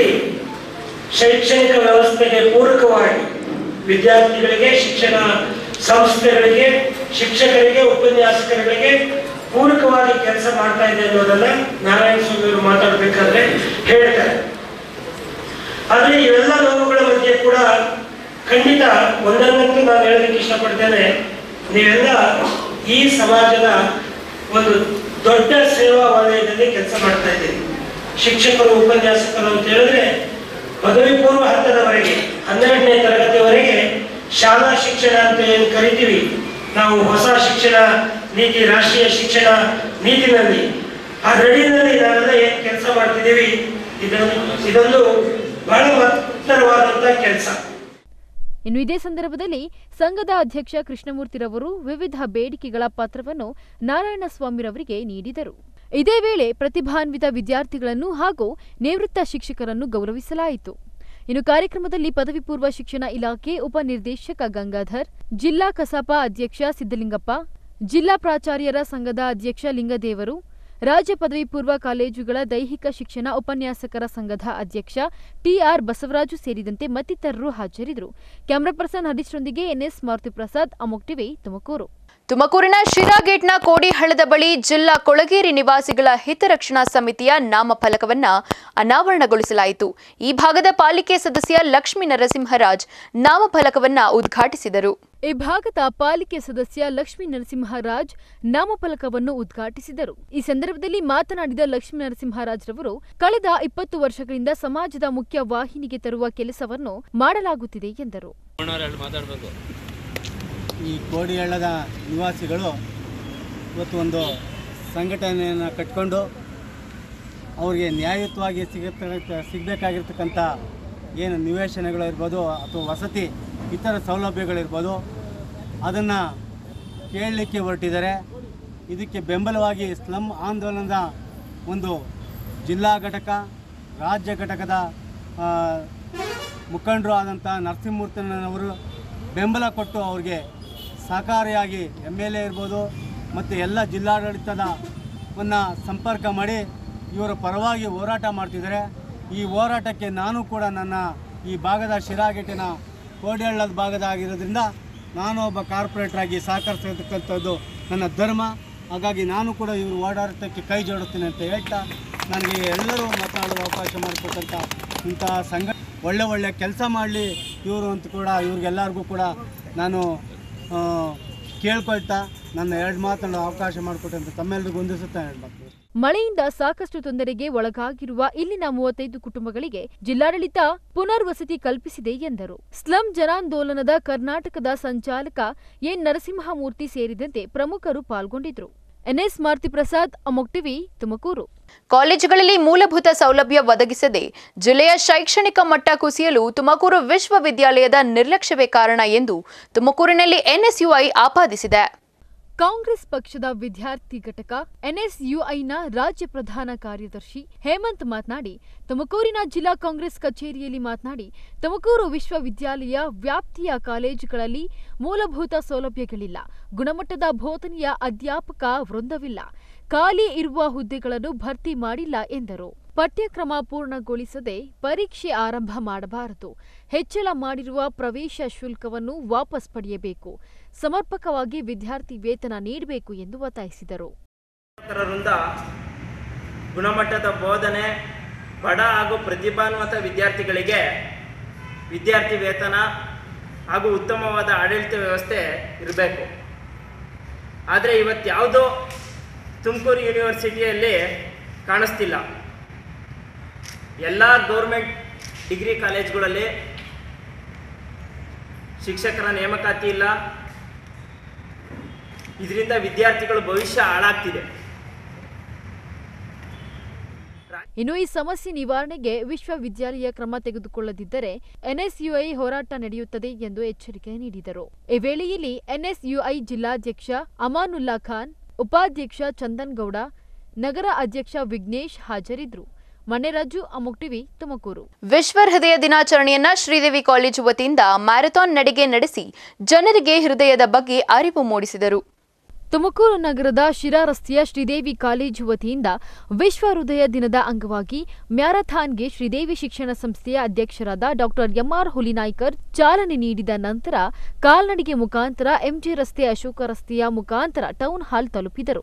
ಶೈಕ್ಷಣಿಕ ವ್ಯವಸ್ಥೆಗೆ ಪೂರಕವಾಗಿ ವಿದ್ಯಾರ್ಥಿಗಳಿಗೆ ಶಿಕ್ಷಣ ಸಂಸ್ಥೆಗಳಿಗೆ ಶಿಕ್ಷಕರಿಗೆ ಉಪನ್ಯಾಸಕರಿಗೆ ಪೂರಕವಾಗಿ ಕೆಲಸ ಮಾಡ್ತಾ ಇದೆ ಅನ್ನೋದನ್ನ ನಾರಾಯಣ ಸ್ವಾಮಿ ಅವರು ಮಾತಾಡ್ಬೇಕಾದ್ರೆ ಹೇಳ್ತಾರೆ ಆದ್ರೆ ಇವೆಲ್ಲ ನೋವುಗಳ ಮಧ್ಯೆ ಕೂಡ ಖಂಡಿತ ಒಂದನ್ನಂತೂ ನಾನು ಹೇಳೋದಕ್ಕೆ ಇಷ್ಟಪಡ್ತೇನೆ ನೀವೆಲ್ಲ ಈ ಸಮಾಜದ ಒಂದು ದೊಡ್ಡ ಸೇವಾ ವಲಯದಲ್ಲಿ ಕೆಲಸ ಮಾಡ್ತಾ ಇದ್ದೀರಿ ಶಿಕ್ಷಕರು ಉಪನ್ಯಾಸಕರು ಅಂತ ಹೇಳಿದ್ರೆ ಪದವಿ ಪೂರ್ವ ಹಂತದವರೆಗೆ ಹನ್ನೆರಡನೇ ತರಗತಿವರೆಗೆ ಶಾಲಾ ಶಿಕ್ಷಣ ಅಂತ ಏನು ಕರಿತೀವಿ ನಾವು ಹೊಸ ಶಿಕ್ಷಣ ನೀತಿ ರಾಷ್ಟ್ರೀಯ ಶಿಕ್ಷಣ ನೀತಿನಲ್ಲಿ ಆ ಗಡಿಯಲ್ಲಿ ನಾವೆಲ್ಲ ಏನು ಕೆಲಸ ಮಾಡ್ತಿದ್ದೀವಿ ಇದೊಂದು ಇದೊಂದು ಬಹಳ ಮಹತ್ತರವಾದಂತ ಕೆಲಸ ಇನ್ನು ಇದೇ ಸಂದರ್ಭದಲ್ಲಿ ಸಂಘದ ಅಧ್ಯಕ್ಷ ಕೃಷ್ಣಮೂರ್ತಿರವರು ವಿವಿಧ ಬೇಡಿಕೆಗಳ ಪತ್ರವನ್ನು ನಾರಾಯಣಸ್ವಾಮಿರವರಿಗೆ ನೀಡಿದರು ಇದೇ ವೇಳೆ ಪ್ರತಿಭಾನ್ವಿತ ವಿದ್ಯಾರ್ಥಿಗಳನ್ನು ಹಾಗೂ ನಿವೃತ್ತ ಶಿಕ್ಷಕರನ್ನು ಗೌರವಿಸಲಾಯಿತು ಇನ್ನು ಕಾರ್ಯಕ್ರಮದಲ್ಲಿ ಪದವಿ ಪೂರ್ವ ಶಿಕ್ಷಣ ಇಲಾಖೆ ಉಪನಿರ್ದೇಶಕ ಗಂಗಾಧರ್ ಜಿಲ್ಲಾ ಕಸಾಪ ಅಧ್ಯಕ್ಷ ಸಿದ್ದಲಿಂಗಪ್ಪ ಜಿಲ್ಲಾ ಪ್ರಾಚಾರ್ಯರ ಸಂಘದ ಅಧ್ಯಕ್ಷ ಲಿಂಗದೇವರು ರಾಜ್ಯ ಪದವಿ ಪೂರ್ವ ಕಾಲೇಜುಗಳ ದೈಹಿಕ ಶಿಕ್ಷಣ ಉಪನ್ಯಾಸಕರ ಸಂಘದ ಅಧ್ಯಕ್ಷ ಟಿಆರ್ ಬಸವರಾಜು ಸೇರಿದಂತೆ ಮತ್ತಿತರರು ಹಾಜರಿದ್ದರು ಕ್ಯಾಮರಾ ಪರ್ಸನ್ ಹರೀಶ್ರೊಂದಿಗೆ ಎನ್ಎಸ್ ಮಾರುತಿ ಪ್ರಸಾದ್ ಅಮೋಕ್ ಟಿವಿ ತುಮಕೂರು ತುಮಕೂರಿನ ಶಿರಾಗೇಟ್ನ ಕೋಡಿಹಳ್ಳದ ಬಳಿ ಜಿಲ್ಲಾ ಕೊಳಗೇರಿ ನಿವಾಸಿಗಳ ಹಿತರಕ್ಷಣಾ ಸಮಿತಿಯ ನಾಮಫಲಕವನ್ನ ಅನಾವರಣಗೊಳಿಸಲಾಯಿತು ಈ ಭಾಗದ ಪಾಲಿಕೆ ಸದಸ್ಯ ಲಕ್ಷ್ಮೀ ನರಸಿಂಹರಾಜ್ ನಾಮಫಲಕವನ್ನ ಉದ್ಘಾಟಿಸಿದರು ಈ ಭಾಗದ ಪಾಲಿಕೆ ಸದಸ್ಯ ಲಕ್ಷ್ಮೀ ನರಸಿಂಹರಾಜ್ ನಾಮಫಲಕವನ್ನು ಉದ್ಘಾಟಿಸಿದರು ಈ ಸಂದರ್ಭದಲ್ಲಿ ಮಾತನಾಡಿದ ಲಕ್ಷ್ಮೀ ನರಸಿಂಹರಾಜ್ ರವರು ಕಳೆದ ಇಪ್ಪತ್ತು ವರ್ಷಗಳಿಂದ ಸಮಾಜದ ಮುಖ್ಯ ವಾಹಿನಿಗೆ ತರುವ ಕೆಲಸವನ್ನು ಮಾಡಲಾಗುತ್ತಿದೆ ಎಂದರು ಈ ಕೋಡಿಹಳ್ಳದ ನಿವಾಸಿಗಳು ಇವತ್ತು ಒಂದು ಸಂಘಟನೆಯನ್ನು ಕಟ್ಕೊಂಡು ಅವ್ರಿಗೆ ನ್ಯಾಯಯುತವಾಗಿ ಸಿಗತ್ತ ಸಿಗಬೇಕಾಗಿರ್ತಕ್ಕಂಥ ಏನು ನಿವೇಶನಗಳು ಇರ್ಬೋದು ಅಥವಾ ವಸತಿ ಇತರ ಸೌಲಭ್ಯಗಳಿರ್ಬೋದು ಅದನ್ನು ಕೇಳಲಿಕ್ಕೆ ಹೊರಟಿದ್ದಾರೆ ಇದಕ್ಕೆ ಬೆಂಬಲವಾಗಿ ಸ್ಲಮ್ ಆಂದೋಲನದ ಒಂದು ಜಿಲ್ಲಾ ಘಟಕ ರಾಜ್ಯ ಘಟಕದ ಆ, ಮುಖಂಡರು ಆದಂಥ ನರಸಿಂಹಮೂರ್ತನವರು ಬೆಂಬಲ ಕೊಟ್ಟು ಅವ್ರಿಗೆ ಸಹಕಾರಿಯಾಗಿ ಎಮ್ ಎಲ್ ಎ ಇರ್ಬೋದು ಮತ್ತು ಎಲ್ಲ ಜಿಲ್ಲಾಡಳಿತದವನ್ನು ಸಂಪರ್ಕ ಮಾಡಿ ಇವರ ಪರವಾಗಿ ಹೋರಾಟ ಮಾಡ್ತಿದ್ದಾರೆ ಈ ಹೋರಾಟಕ್ಕೆ ನಾನು ಕೂಡ ನನ್ನ ಈ ಭಾಗದ ಶಿರಾಗೆಟ್ಟಿನ ಕೋಡಿಹಳ್ಳದ ಭಾಗದ ಆಗಿರೋದ್ರಿಂದ ನಾನು ಒಬ್ಬ ಕಾರ್ಪೊರೇಟರ್ ಆಗಿ ಸಹಕರಿಸತಕ್ಕಂಥದ್ದು ನನ್ನ ಧರ್ಮ ಹಾಗಾಗಿ ನಾನು ಕೂಡ ಇವರು ಓಡಾಟಕ್ಕೆ ಕೈ ಜೋಡಿಸ್ತೀನಿ ಅಂತ ಹೇಳ್ತಾ ನನಗೆ ಎಲ್ಲರೂ ಮಾತನಾಡುವ ಅವಕಾಶ ಮಾಡಿಕೊಟ್ಟಂಥ ಇಂತಹ ಸಂಘ ಒಳ್ಳೆ ಒಳ್ಳೆ ಕೆಲಸ ಮಾಡಲಿ ಇವರು ಅಂತ ಕೂಡ ಇವ್ರಿಗೆಲ್ಲರಿಗೂ ಕೂಡ ನಾನು ಆ, ಕೇಳ್ಕೊಳ್ತಾ ನನ್ನ ಎರಡು ಮಾತನಾಡೋ ಅವಕಾಶ ಮಾಡಿಕೊಟ್ಟಂತ ತಮ್ಮೆಲ್ಲರಿಗೂ ಹೊಂದಿಸುತ್ತಾ ಹೇಳ್ಬೇಕು ಮಳೆಯಿಂದ ಸಾಕಷ್ಟು ತೊಂದರೆಗೆ ಒಳಗಾಗಿರುವ ಇಲ್ಲಿನ ಮೂವತ್ತೈದು ಕುಟುಂಬಗಳಿಗೆ ಜಿಲ್ಲಾಡಳಿತ ಪುನರ್ವಸತಿ ಕಲ್ಪಿಸಿದೆ ಎಂದರು ಸ್ಲಂ ಜನಾಂದೋಲನದ ಕರ್ನಾಟಕದ ಸಂಚಾಲಕ ಎನ್ ನರಸಿಂಹಮೂರ್ತಿ ಸೇರಿದಂತೆ ಪ್ರಮುಖರು ಪಾಲ್ಗೊಂಡಿದ್ರು ಎನ್ಎಸ್ ಮಾರುತಿ ಪ್ರಸಾದ್ ಅಮೋಕ್ ಟಿವಿ ತುಮಕೂರು ಕಾಲೇಜುಗಳಲ್ಲಿ ಮೂಲಭೂತ ಸೌಲಭ್ಯ ಒದಗಿಸದೆ ಜಿಲ್ಲೆಯ ಶೈಕ್ಷಣಿಕ ಮಟ್ಟ ಕುಸಿಯಲು ತುಮಕೂರು ವಿಶ್ವವಿದ್ಯಾಲಯದ ನಿರ್ಲಕ್ಷ್ಯವೇ ಕಾರಣ ಎಂದು ತುಮಕೂರಿನಲ್ಲಿ ಎನ್ಎಸ್ಯುಐ ಆಪಾದಿಸಿದೆ ಕಾಂಗ್ರೆಸ್ ಪಕ್ಷದ ವಿದ್ಯಾರ್ಥಿ ಘಟಕ ಎನ್ಎಸ್ಯುಐನ ರಾಜ್ಯ ಪ್ರಧಾನ ಕಾರ್ಯದರ್ಶಿ ಹೇಮಂತ್ ಮಾತನಾಡಿ ತುಮಕೂರಿನ ಜಿಲ್ಲಾ ಕಾಂಗ್ರೆಸ್ ಕಚೇರಿಯಲ್ಲಿ ಮಾತನಾಡಿ ತುಮಕೂರು ವಿಶ್ವವಿದ್ಯಾಲಯ ವ್ಯಾಪ್ತಿಯ ಕಾಲೇಜುಗಳಲ್ಲಿ ಮೂಲಭೂತ ಸೌಲಭ್ಯಗಳಿಲ್ಲ ಗುಣಮಟ್ಟದ ಬೋಧನೆಯ ಅಧ್ಯಾಪಕ ವೃಂದವಿಲ್ಲ ಖಾಲಿ ಇರುವ ಹುದ್ದೆಗಳನ್ನು ಭರ್ತಿ ಮಾಡಿಲ್ಲ ಎಂದರು ಪಠ್ಯಕ್ರಮ ಪೂರ್ಣಗೊಳಿಸದೆ ಪರೀಕ್ಷೆ ಆರಂಭ ಮಾಡಬಾರದು ಹೆಚ್ಚಳ ಮಾಡಿರುವ ಪ್ರವೇಶ ಶುಲ್ಕವನ್ನು ವಾಪಸ್ ಪಡೆಯಬೇಕು ಸಮರ್ಪಕವಾಗಿ ವಿದ್ಯಾರ್ಥಿ ವೇತನ ನೀಡಬೇಕು ಎಂದು ಒತ್ತಾಯಿಸಿದರು ವೃಂದ ಗುಣಮಟ್ಟದ ಬೋಧನೆ ಬಡ ಹಾಗೂ ಪ್ರತಿಭಾನ್ವಿತ ವಿದ್ಯಾರ್ಥಿಗಳಿಗೆ ವಿದ್ಯಾರ್ಥಿ ವೇತನ ಹಾಗೂ ಉತ್ತಮವಾದ ಆಡಳಿತ ವ್ಯವಸ್ಥೆ ಇರಬೇಕು ಆದರೆ ಇವತ್ತು ಯಾವುದೋ ತುಮಕೂರು ಯೂನಿವರ್ಸಿಟಿಯಲ್ಲಿ ಕಾಣಿಸ್ತಿಲ್ಲ ಎಲ್ಲ ಗೌರ್ಮೆಂಟ್ ಡಿಗ್ರಿ ಕಾಲೇಜ್ಗಳಲ್ಲಿ ಶಿಕ್ಷಕರ ನೇಮಕಾತಿ ಇಲ್ಲ ಇದರಿಂದ ವಿದ್ಯಾರ್ಥಿಗಳ ಭವಿಷ್ಯ ಹಾಳಾಗ್ತಿದೆ ಇನ್ನು ಈ ಸಮಸ್ಯೆ ನಿವಾರಣೆಗೆ ವಿಶ್ವವಿದ್ಯಾಲಯ ಕ್ರಮ ತೆಗೆದುಕೊಳ್ಳದಿದ್ದರೆ ಎನ್ಎಸ್ಯುಐ ಹೋರಾಟ ನಡೆಯುತ್ತದೆ ಎಂದು ಎಚ್ಚರಿಕೆ ನೀಡಿದರು ಈ ವೇಳೆಯಲ್ಲಿ ಎನ್ಎಸ್ಯುಐ ಜಿಲ್ಲಾಧ್ಯಕ್ಷ ಅಮಾನುಲ್ಲಾ ಖಾನ್ ಉಪಾಧ್ಯಕ್ಷ ಚಂದನ್ ಗೌಡ ನಗರ ಅಧ್ಯಕ್ಷ ವಿಘ್ನೇಶ್ ಹಾಜರಿದ್ದರು ಮಣ್ಣೆರಾಜು ಅಮುಕ್ ಟಿವಿ ತುಮಕೂರು ವಿಶ್ವ ಹೃದಯ ದಿನಾಚರಣೆಯನ್ನ ಶ್ರೀದೇವಿ ಕಾಲೇಜು ವತಿಯಿಂದ ಮ್ಯಾರಥಾನ್ ನಡಿಗೆ ನಡೆಸಿ ಜನರಿಗೆ ಹೃದಯದ ಬಗ್ಗೆ ಅರಿವು ಮೂಡಿಸಿದರು ತುಮಕೂರು ನಗರದ ಶಿರಾ ರಸ್ತೆಯ ಶ್ರೀದೇವಿ ಕಾಲೇಜು ವತಿಯಿಂದ ವಿಶ್ವ ಹೃದಯ ದಿನದ ಅಂಗವಾಗಿ ಮ್ಯಾರಥಾನ್ಗೆ ಶ್ರೀದೇವಿ ಶಿಕ್ಷಣ ಸಂಸ್ಥೆಯ ಅಧ್ಯಕ್ಷರಾದ ಡಾಕ್ಟರ್ ಎಂಆರ್ ಹುಲಿನಾಯ್ಕರ್ ಚಾಲನೆ ನೀಡಿದ ನಂತರ ಕಾಲ್ನಡಿಗೆ ಮುಖಾಂತರ ಎಂಜಿ ರಸ್ತೆ ಅಶೋಕ ರಸ್ತೆಯ ಮುಖಾಂತರ ಟೌನ್ ಹಾಲ್ ತಲುಪಿದರು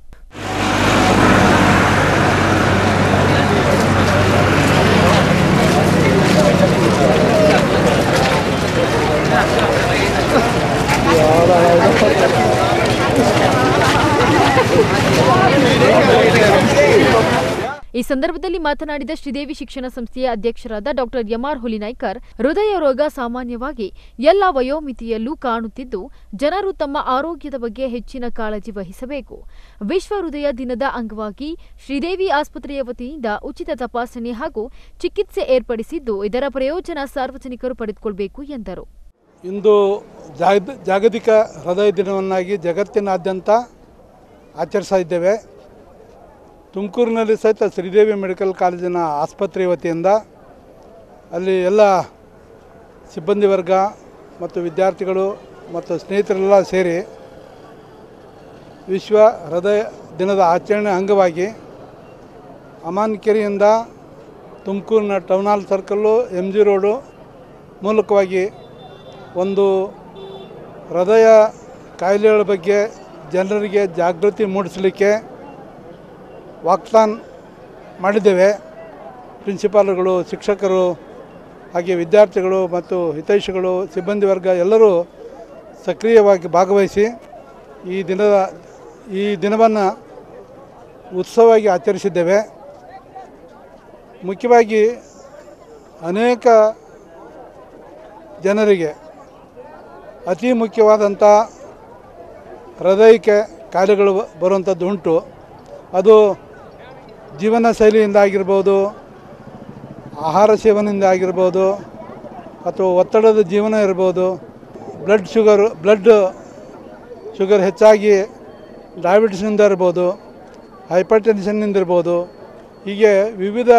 ಈ ಸಂದರ್ಭದಲ್ಲಿ ಮಾತನಾಡಿದ ಶ್ರೀದೇವಿ ಶಿಕ್ಷಣ ಸಂಸ್ಥೆಯ ಅಧ್ಯಕ್ಷರಾದ ಡಾಕ್ಟರ್ ಎಂಆರ್ ಹುಲಿನಾಯ್ಕರ್ ಹೃದಯ ರೋಗ ಸಾಮಾನ್ಯವಾಗಿ ಎಲ್ಲ ವಯೋಮಿತಿಯಲ್ಲೂ ಕಾಣುತ್ತಿದ್ದು ಜನರು ತಮ್ಮ ಆರೋಗ್ಯದ ಬಗ್ಗೆ ಹೆಚ್ಚಿನ ಕಾಳಜಿ ವಹಿಸಬೇಕು ವಿಶ್ವ ಹೃದಯ ದಿನದ ಅಂಗವಾಗಿ ಶ್ರೀದೇವಿ ಆಸ್ಪತ್ರೆಯ ವತಿಯಿಂದ ಉಚಿತ ತಪಾಸಣೆ ಹಾಗೂ ಚಿಕಿತ್ಸೆ ಏರ್ಪಡಿಸಿದ್ದು ಇದರ ಪ್ರಯೋಜನ ಸಾರ್ವಜನಿಕರು ಪಡೆದುಕೊಳ್ಳಬೇಕು ಎಂದರು ಇಂದು ಜಾಗ ಜಾಗತಿಕ ಹೃದಯ ದಿನವನ್ನಾಗಿ ಜಗತ್ತಿನಾದ್ಯಂತ ಆಚರಿಸ್ತಾ ಇದ್ದೇವೆ ತುಮಕೂರಿನಲ್ಲಿ ಸಹಿತ ಶ್ರೀದೇವಿ ಮೆಡಿಕಲ್ ಕಾಲೇಜಿನ ಆಸ್ಪತ್ರೆ ವತಿಯಿಂದ ಅಲ್ಲಿ ಎಲ್ಲ ಸಿಬ್ಬಂದಿ ವರ್ಗ ಮತ್ತು ವಿದ್ಯಾರ್ಥಿಗಳು ಮತ್ತು ಸ್ನೇಹಿತರೆಲ್ಲ ಸೇರಿ ವಿಶ್ವ ಹೃದಯ ದಿನದ ಆಚರಣೆ ಅಂಗವಾಗಿ ಅಮಾನ್ಕೆರೆಯಿಂದ ತುಮಕೂರಿನ town hall circle M G road ಮೂಲಕವಾಗಿ ಒಂದು ಹೃದಯ ಕಾಯಿಲೆಗಳ ಬಗ್ಗೆ ಜನರಿಗೆ ಜಾಗೃತಿ ಮೂಡಿಸಲಿಕ್ಕೆ ವಾಕ್ಥಾನ್ ಮಾಡಿದ್ದೇವೆ ಪ್ರಿನ್ಸಿಪಾಲ್ಗಳು ಶಿಕ್ಷಕರು ಹಾಗೆ ವಿದ್ಯಾರ್ಥಿಗಳು ಮತ್ತು ಹಿತೈಷಿಗಳು ಸಿಬ್ಬಂದಿ ವರ್ಗ ಎಲ್ಲರೂ ಸಕ್ರಿಯವಾಗಿ ಭಾಗವಹಿಸಿ ಈ ದಿನದ ಈ ದಿನವನ್ನು ಉತ್ಸವವಾಗಿ ಆಚರಿಸಿದ್ದೇವೆ ಮುಖ್ಯವಾಗಿ ಅನೇಕ ಜನರಿಗೆ ಅತಿ ಮುಖ್ಯವಾದಂಥ ಹೃದಯಕ್ಕೆ ಕಾಯಿಲೆಗಳು ಬರುವಂಥದ್ದು ಉಂಟು ಅದು ಜೀವನ ಶೈಲಿಯಿಂದ ಆಗಿರ್ಬೋದು ಆಹಾರ ಸೇವನೆಯಿಂದ ಆಗಿರ್ಬೋದು ಅಥವಾ ಒತ್ತಡದ ಜೀವನ ಇರ್ಬೋದು ಬ್ಲಡ್ ಶುಗರು ಬ್ಲಡ್ ಶುಗರ್ ಹೆಚ್ಚಾಗಿ ಡಯಾಬಿಟಿಸ್ನಿಂದ ಇರ್ಬೋದು ಹೈಪರ್ ಟೆನ್ಷನ್ನಿಂದ ಇರ್ಬೋದು ಹೀಗೆ ವಿವಿಧ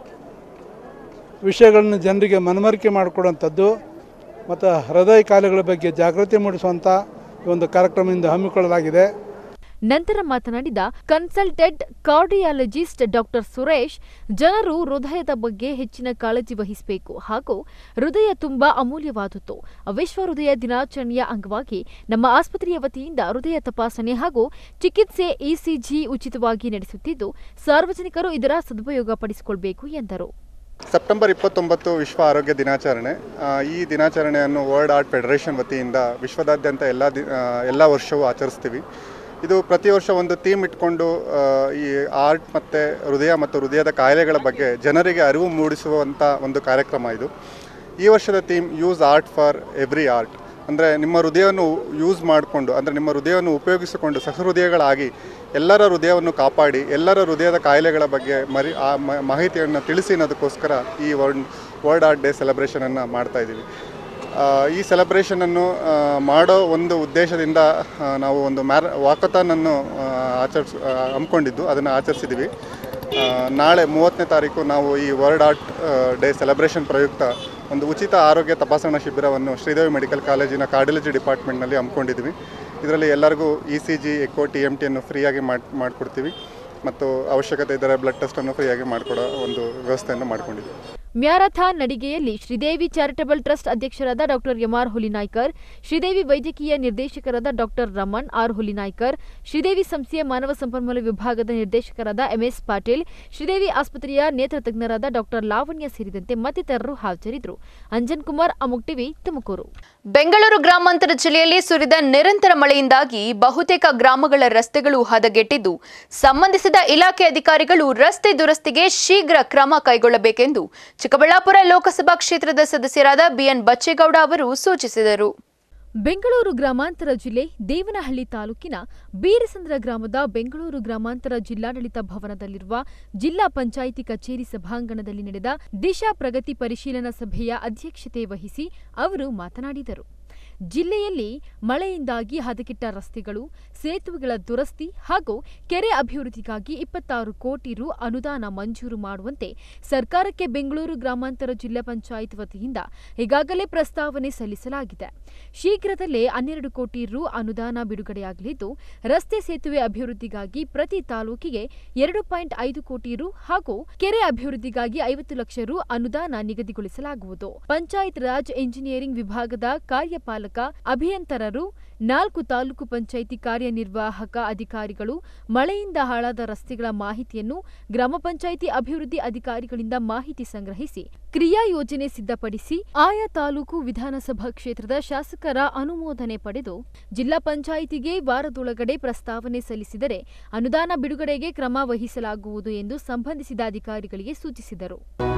ವಿಷಯಗಳನ್ನು ಜನರಿಗೆ ಮನವರಿಕೆ ಮಾಡಿಕೊಡುವಂಥದ್ದು ಮತ್ತು ಹೃದಯ ಕಾಯಿಲೆಗಳ ಬಗ್ಗೆ ಜಾಗೃತಿ ಮೂಡಿಸುವಂಥ ಈ ಒಂದು ಕಾರ್ಯಕ್ರಮದಿಂದ ಹಮ್ಮಿಕೊಳ್ಳಲಾಗಿದೆ ನಂತರ ಮಾತನಾಡಿದ ಕನ್ಸಲ್ಟೆಂಟ್ ಕಾರ್ಡಿಯಾಲಜಿಸ್ಟ್ ಡಾಕ್ಟರ್ ಸುರೇಶ್ ಜನರು ಹೃದಯದ ಬಗ್ಗೆ ಹೆಚ್ಚಿನ ಕಾಳಜಿ ವಹಿಸಬೇಕು ಹಾಗೂ ಹೃದಯ ತುಂಬಾ ಅಮೂಲ್ಯವಾದದ್ದು ವಿಶ್ವ ಹೃದಯ ದಿನಾಚರಣೆಯ ಅಂಗವಾಗಿ ನಮ್ಮ ಆಸ್ಪತ್ರೆಯ ವತಿಯಿಂದ ಹೃದಯ ತಪಾಸಣೆ ಹಾಗೂ ಚಿಕಿತ್ಸೆ ಇಸಿಜಿ ಉಚಿತವಾಗಿ ನಡೆಸುತ್ತಿದ್ದು ಸಾರ್ವಜನಿಕರು ಇದರ ಸದುಪಯೋಗ ಪಡಿಸಿಕೊಳ್ಳಬೇಕು ಎಂದರು ಸೆಪ್ಟೆಂಬರ್ ಇಪ್ಪತ್ತೊಂಬತ್ತು ವಿಶ್ವ ಆರೋಗ್ಯ ದಿನಾಚರಣೆ ಆ, ಈ ದಿನಾಚರಣೆಯನ್ನು ವರ್ಲ್ಡ್ ಆರ್ಟ್ ಫೆಡರೇಷನ್ ವತಿಯಿಂದ ವಿಶ್ವದಾದ್ಯಂತ ಎಲ್ಲ ದಿ ಆ, ಎಲ್ಲ ವರ್ಷವೂ ಆಚರಿಸ್ತೀವಿ ಇದು ಪ್ರತಿ ವರ್ಷ ಒಂದು ಥೀಮ್ ಇಟ್ಕೊಂಡು ಆ, ಈ ಆರ್ಟ್ ಮತ್ತು ಹೃದಯ ಮತ್ತು ಹೃದಯದ ಕಾಯಿಲೆಗಳ ಬಗ್ಗೆ ಜನರಿಗೆ ಅರಿವು ಮೂಡಿಸುವಂಥ ಒಂದು ಕಾರ್ಯಕ್ರಮ ಇದು ಈ ವರ್ಷದ theme use heart for every heart ಅಂದರೆ ನಿಮ್ಮ ಹೃದಯವನ್ನು ಯೂಸ್ ಮಾಡಿಕೊಂಡು ಅಂದರೆ ನಿಮ್ಮ ಹೃದಯವನ್ನು ಉಪಯೋಗಿಸಿಕೊಂಡು ಸಹೃದಯಗಳಾಗಿ ಎಲ್ಲರ ಹೃದಯವನ್ನು ಕಾಪಾಡಿ ಎಲ್ಲರ ಹೃದಯದ ಕಾಯಿಲೆಗಳ ಬಗ್ಗೆ ಮರಿ ಆ ಮ- ಮಾಹಿತಿಯನ್ನು ತಿಳಿಸಿ ಅನ್ನೋದಕ್ಕೋಸ್ಕರ ಈ ವರ್ಲ್ಡ್ ವರ್ಲ್ಡ್ ಆರ್ಟ್ ಡೇ ಸೆಲೆಬ್ರೇಷನನ್ನು ಮಾಡ್ತಾ ಇದ್ದೀವಿ ಆ, ಈ ಸೆಲೆಬ್ರೇಷನನ್ನು ಆ, ಮಾಡೋ ಒಂದು ಉದ್ದೇಶದಿಂದ ಆ, ನಾವು ಒಂದು ಮ್ಯಾರ ವಾಕಥಾನನ್ನು ಆಚರಿಸ್ ಆ, ಹಮ್ಮಿಕೊಂಡಿದ್ದು ಅದನ್ನು ಆಚರಿಸಿದ್ದೀವಿ ಆ, ನಾಳೆ ಮೂವತ್ತನೇ ತಾರೀಕು ನಾವು ಈ ವರ್ಲ್ಡ್ ಆರ್ಟ್ ಡೇ ಸೆಲೆಬ್ರೇಷನ್ ಪ್ರಯುಕ್ತ ಒಂದು ಉಚಿತ ಆರೋಗ್ಯ ತಪಾಸಣಾ ಶಿಬಿರವನ್ನು ಶ್ರೀದೇವಿ ಮೆಡಿಕಲ್ ಕಾಲೇಜಿನ ಕಾರ್ಡಿಯಾಲಜಿ ಡಿಪಾರ್ಟ್ಮೆಂಟ್ನಲ್ಲಿ ಹಮ್ಮಿಕೊಂಡಿದ್ವಿ ಇದರಲ್ಲಿ ಎಲ್ಲರಿಗೂ E C G echo T M ಟಿಯನ್ನು ಫ್ರೀಯಾಗಿ ಮಾಡಿ ಮಾಡಿಕೊಡ್ತೀವಿ ಮತ್ತು ಅವಶ್ಯಕತೆ ಇದ್ದರೆ ಬ್ಲಡ್ ಟೆಸ್ಟನ್ನು ಫ್ರೀಯಾಗಿ ಮಾಡಿಕೊಡೋ ಒಂದು ವ್ಯವಸ್ಥೆಯನ್ನು ಮಾಡಿಕೊಂಡಿದ್ದೀವಿ ಮ್ಯಾರಥಾನ್ ನಡಿಗೆಯಲ್ಲಿ ಶ್ರೀದೇವಿ ಚಾರಿಟಬಲ್ ಟ್ರಸ್ಟ್ ಅಧ್ಯಕ್ಷರಾದ ಡಾಕ್ಟರ್ ಎಂಆರ್ ಹುಲಿನಾಯ್ಕರ್ ಶ್ರೀದೇವಿ ವೈದ್ಯಕೀಯ ನಿರ್ದೇಶಕರಾದ ಡಾಕ್ಟರ್ ರಮಣ್ ಆರ್ ಹುಲಿನಾಯ್ಕರ್ ಶ್ರೀದೇವಿ ಸಂಸ್ಥೆಯ ಮಾನವ ಸಂಪನ್ಮೂಲ ವಿಭಾಗದ ನಿರ್ದೇಶಕರಾದ ಎಂಎಸ್ ಪಾಟೀಲ್ ಶ್ರೀದೇವಿ ಆಸ್ಪತ್ರೆಯ ನೇತ್ರ ತಜ್ಞರಾದ ಡಾಕ್ಟರ್ ಲಾವಣ್ಯ ಸೇರಿದಂತೆ ಮತ್ತಿತರರು ಹಾಜರಿದ್ದರು ಅಂಜನ್ ಕುಮಾರ್ ಅಮುಕ್ ಟಿವಿ ತುಮಕೂರು ಬೆಂಗಳೂರು ಗ್ರಾಮಾಂತರ ಜಿಲ್ಲೆಯಲ್ಲಿ ಸುರಿದ ನಿರಂತರ ಮಳೆಯಿಂದಾಗಿ ಬಹುತೇಕ ಗ್ರಾಮಗಳ ರಸ್ತೆಗಳು ಹದಗೆಟ್ಟಿದ್ದು ಸಂಬಂಧಿಸಿದ ಇಲಾಖೆ ಅಧಿಕಾರಿಗಳು ರಸ್ತೆ ದುರಸ್ತಿಗೆ ಶೀಘ್ರ ಕ್ರಮ ಕೈಗೊಳ್ಳಬೇಕೆಂದು ಚಿಕ್ಕಬಳ್ಳಾಪುರ ಲೋಕಸಭಾ ಕ್ಷೇತ್ರದ ಸದಸ್ಯರಾದ ಬಿಎನ್ ಬಚ್ಚೇಗೌಡ ಅವರು ಸೂಚಿಸಿದರು ಬೆಂಗಳೂರು ಗ್ರಾಮಾಂತರ ಜಿಲ್ಲೆ ದೇವನಹಳ್ಳಿ ತಾಲೂಕಿನ ಬೀರಸಂದ್ರ ಗ್ರಾಮದ ಬೆಂಗಳೂರು ಗ್ರಾಮಾಂತರ ಜಿಲ್ಲಾಡಳಿತ ಭವನದಲ್ಲಿರುವ ಜಿಲ್ಲಾ ಪಂಚಾಯಿತಿ ಕಚೇರಿ ಸಭಾಂಗಣದಲ್ಲಿ ನಡೆದ ದಿಶಾ ಪ್ರಗತಿ ಪರಿಶೀಲನಾ ಸಭೆಯ ಅಧ್ಯಕ್ಷತೆ ವಹಿಸಿ ಅವರು ಮಾತನಾಡಿದರು ಜಿಲ್ಲೆಯಲ್ಲಿ ಮಳೆಯಿಂದಾಗಿ ಹದಗೆಟ್ಟ ರಸ್ತೆಗಳು ಸೇತುವೆಗಳ ದುರಸ್ತಿ ಹಾಗೂ ಕೆರೆ ಅಭಿವೃದ್ಧಿಗಾಗಿ ಇಪ್ಪತ್ತಾರು ಕೋಟಿ ರು ಅನುದಾನ ಮಂಜೂರು ಮಾಡುವಂತೆ ಸರ್ಕಾರಕ್ಕೆ ಬೆಂಗಳೂರು ಗ್ರಾಮಾಂತರ ಜಿಲ್ಲಾ ಪಂಚಾಯತ್ ವತಿಯಿಂದ ಈಗಾಗಲೇ ಪ್ರಸ್ತಾವನೆ ಸಲ್ಲಿಸಲಾಗಿದೆ ಶೀಘ್ರದಲ್ಲೇ ಹನ್ನೆರಡು ಕೋಟಿ ರು ಅನುದಾನ ಬಿಡುಗಡೆಯಾಗಲಿದ್ದು ರಸ್ತೆ ಸೇತುವೆ ಅಭಿವೃದ್ಧಿಗಾಗಿ ಪ್ರತಿ ತಾಲೂಕಿಗೆ ಎರಡು ಪಾಯಿಂಟ್ ಐದು ಕೋಟಿ ರು ಹಾಗೂ ಕೆರೆ ಅಭಿವೃದ್ಧಿಗಾಗಿ ಐವತ್ತು ಲಕ್ಷ ರು ಅನುದಾನ ನಿಗದಿಗೊಳಿಸಲಾಗುವುದು ಪಂಚಾಯತ್ ರಾಜ್ ಎಂಜಿನಿಯರಿಂಗ್ ವಿಭಾಗದ ಕಾರ್ಯಪಾಲಕ ಅಭಿಯಂತರರು ನಾಲ್ಕು ತಾಲೂಕು ಪಂಚಾಯಿತಿ ಕಾರ್ಯನಿರ್ವಾಹಕ ಅಧಿಕಾರಿಗಳು ಮಳೆಯಿಂದ ಹಾಳಾದ ರಸ್ತೆಗಳ ಮಾಹಿತಿಯನ್ನು ಗ್ರಾಮ ಪಂಚಾಯಿತಿ ಅಭಿವೃದ್ಧಿ ಅಧಿಕಾರಿಗಳಿಂದ ಮಾಹಿತಿ ಸಂಗ್ರಹಿಸಿ ಕ್ರಿಯಾ ಯೋಜನೆ ಸಿದ್ಧಪಡಿಸಿ ಆಯಾ ತಾಲೂಕು ವಿಧಾನಸಭಾ ಕ್ಷೇತ್ರದ ಶಾಸಕರ ಅನುಮೋದನೆ ಪಡೆದು ಜಿಲ್ಲಾ ಪಂಚಾಯಿತಿಗೆ ವಾರದೊಳಗಡೆ ಪ್ರಸ್ತಾವನೆ ಸಲ್ಲಿಸಿದರೆ ಅನುದಾನ ಬಿಡುಗಡೆಗೆ ಕ್ರಮ ವಹಿಸಲಾಗುವುದು ಎಂದು ಸಂಬಂಧಿಸಿದ ಅಧಿಕಾರಿಗಳಿಗೆ ಸೂಚಿಸಿದರು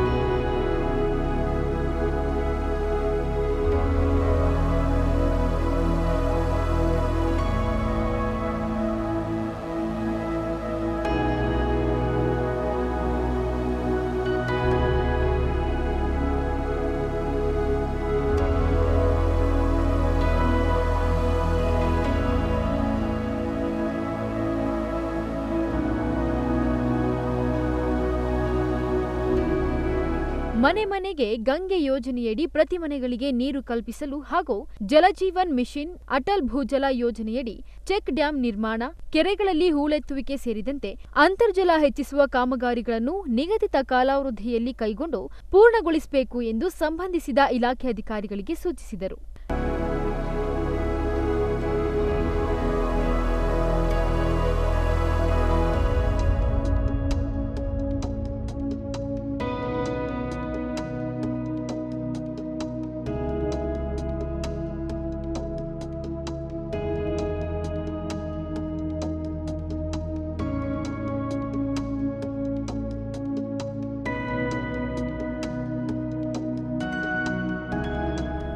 ಮನೆ ಮನೆಗೆ ಗಂಗೆ ಯೋಜನೆಯಡಿ ಪ್ರತಿ ಮನೆಗಳಿಗೆ ನೀರು ಕಲ್ಪಿಸಲು ಹಾಗೂ ಜಲಜೀವನ್ ಮಿಷನ್ ಅಟಲ್ ಭೂಜಲ ಯೋಜನೆಯಡಿ ಚೆಕ್ ಡ್ಯಾಂ ನಿರ್ಮಾಣ ಕೆರೆಗಳಲ್ಲಿ ಹೂಳೆತ್ತುವಿಕೆ ಸೇರಿದಂತೆ ಅಂತರ್ಜಲ ಹೆಚ್ಚಿಸುವ ಕಾಮಗಾರಿಗಳನ್ನು ನಿಗದಿತ ಕಾಲಾವಧಿಯಲ್ಲಿ ಕೈಗೊಂಡು ಪೂರ್ಣಗೊಳಿಸಬೇಕು ಎಂದು ಸಂಬಂಧಿಸಿದ ಇಲಾಖೆ ಅಧಿಕಾರಿಗಳಿಗೆ ಸೂಚಿಸಿದರು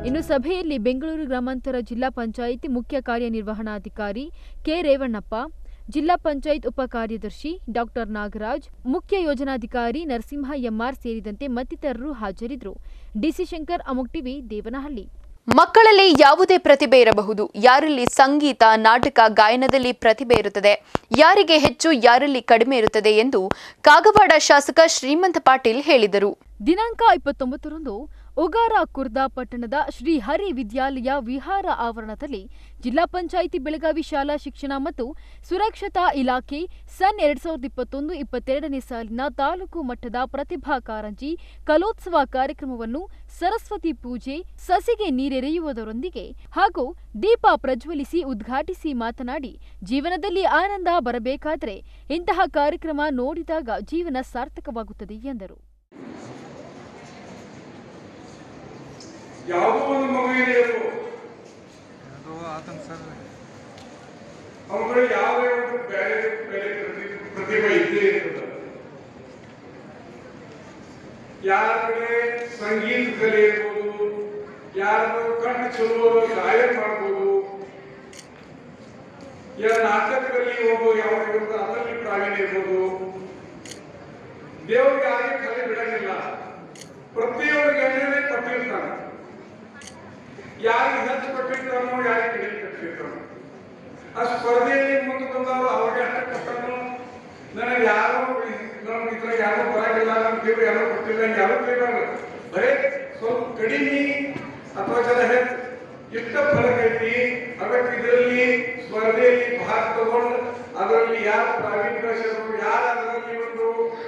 ಇನ್ನು ಸಭೆಯಲ್ಲಿ ಬೆಂಗಳೂರು ಗ್ರಾಮಾಂತರ ಜಿಲ್ಲಾ ಪಂಚಾಯಿತಿ ಮುಖ್ಯ ಕಾರ್ಯನಿರ್ವಹಣಾಧಿಕಾರಿ ಕೆ ರೇವಣ್ಣಪ್ಪ ಜಿಲ್ಲಾ ಪಂಚಾಯತ್ ಉಪ ಕಾರ್ಯದರ್ಶಿ ಡಾಕ್ಟರ್ ನಾಗರಾಜ್ ಮುಖ್ಯ ಯೋಜನಾಧಿಕಾರಿ ನರಸಿಂಹ ಎಂಆರ್ ಸೇರಿದಂತೆ ಮತ್ತಿತರರು ಹಾಜರಿದ್ದರು ಡಿಸಿ ಶಂಕರ್ ಅಮುಕ್ ಟಿವಿ ದೇವನಹಳ್ಳಿ ಮಕ್ಕಳಲ್ಲಿ ಯಾವುದೇ ಪ್ರತಿಭೆ ಇರಬಹುದು ಯಾರಲ್ಲಿ ಸಂಗೀತ ನಾಟಕ ಗಾಯನದಲ್ಲಿ ಪ್ರತಿಭೆ ಇರುತ್ತದೆ ಯಾರಿಗೆ ಹೆಚ್ಚು ಯಾರಲ್ಲಿ ಕಡಿಮೆ ಇರುತ್ತದೆ ಎಂದು ಕಾಗವಾಡ ಶಾಸಕ ಶ್ರೀಮಂತ ಪಾಟೀಲ್ ಹೇಳಿದರು ದಿನಾಂಕ ಇಪ್ಪತ್ತೊಂಬತ್ತರಂದು ಉಗಾರ ಕುರ್ದಾ ಪಟ್ಟಣದ ಶ್ರೀ ಹರಿ ವಿದ್ಯಾಲಯ ವಿಹಾರ ಆವರಣದಲ್ಲಿ ಜಿಲ್ಲಾ ಪಂಚಾಯಿತಿ ಬೆಳಗಾವಿ ಶಾಲಾ ಶಿಕ್ಷಣ ಮತ್ತು ಸುರಕ್ಷತಾ ಇಲಾಖೆ ಸನ್ ಎರಡ್ ಸಾವಿರದ ಇಪ್ಪತ್ತೊಂದು ಇಪ್ಪತ್ತೆರಡನೇ ಸಾಲಿನ ತಾಲೂಕು ಮಟ್ಟದ ಪ್ರತಿಭಾ ಕಾರಂಜಿ ಕಲೋತ್ಸವ ಕಾರ್ಯಕ್ರಮವನ್ನು ಸರಸ್ವತಿ ಪೂಜೆ ಸಸಿಗೆ ನೀರೆರೆಯುವುದರೊಂದಿಗೆ ಹಾಗೂ ದೀಪ ಪ್ರಜ್ವಲಿಸಿ ಉದ್ಘಾಟಿಸಿ ಮಾತನಾಡಿ ಜೀವನದಲ್ಲಿ ಆನಂದ ಬರಬೇಕಾದರೆ ಇಂತಹ ಕಾರ್ಯಕ್ರಮ ನೋಡಿದಾಗ ಜೀವನ ಸಾರ್ಥಕವಾಗುತ್ತದೆ ಎಂದರು ಯಾವುದೋ ಒಂದು ಮಗುವಿಗೆ ಇರ್ಬೋದು ಅವುಗಳು ಯಾವುದೇ ಒಂದು ಬೇರೆ ಬೇರೆ ಪ್ರತಿ- ಪ್ರತಿಭೆ ಇದ್ದೇ ಇರ್ತದೆ ಯಾರ ಕಡೆ ಸಂಗೀತ ಕಲೆ ಇರ್ಬೋದು ಯಾರು ಕಣ್ಣು ಚಲೋ ಗಾಯನ ಮಾಡ್ಬೋದು ಯಾರ ನಾಟಕದಲ್ಲಿ ಒಬ್ಬ ಯಾವ ಇರ್ಬೋದು ಅದರಲ್ಲಿ ಪ್ರಾವೀಣ್ಯ ಇರ್ಬೋದು ದೇವ್ರಿಗೆ ಯಾರಿಗೆ ಕಲೆ ಬಿಡಂಗಿಲ್ಲ ಪ್ರತಿಯೊಬ್ಬರಿಗೆ ಏನೇನೇ ಕೊಟ್ಟಿರ್ತಾನೆ ಯಾರಿಗೆ ಹೆಚ್ಚು ಕೊಟ್ಟಿರ್ತಾನೋ ಯಾರಿಗೆ ಕಡಿಮೆ ಕೊಟ್ಟಿರ್ತಾನೋ ಆ ಸ್ಪರ್ಧೆಯಲ್ಲಿ ಮುಂದೆ ಬಂದವರು ಅವ್ರಿಗೆ ಅಷ್ಟೇ ಕೊಟ್ಟನು ನನಗೆ ಯಾರು ನಮ್ಗೆ ಇದ್ರ ಯಾರು ಬರಂಗಿಲ್ಲ ನಮ್ಮ ದೇವ್ರು ಯಾರು ಕೊಟ್ಟಿಲ್ಲ ಯಾರು ಬೇಕಾಗ ಬರೇ ಸ್ವಲ್ಪ ಕಡಿಮೆ ಅಥವಾ ಜನ ಹೆಚ್ಚು ಇಷ್ಟ ಫಲಕ ಐತಿ ಅದಕ್ಕೆ ಇದರಲ್ಲಿ ಸ್ಪರ್ಧೆಯಲ್ಲಿ ಭಾಗ ತಗೊಂಡು ಅದರಲ್ಲಿ ಯಾರು ಪ್ರಾವೀಣ್ಯ ಗಳಿಸ್ಯಾರು ಯಾರು ಅದರಲ್ಲಿ ಒಂದು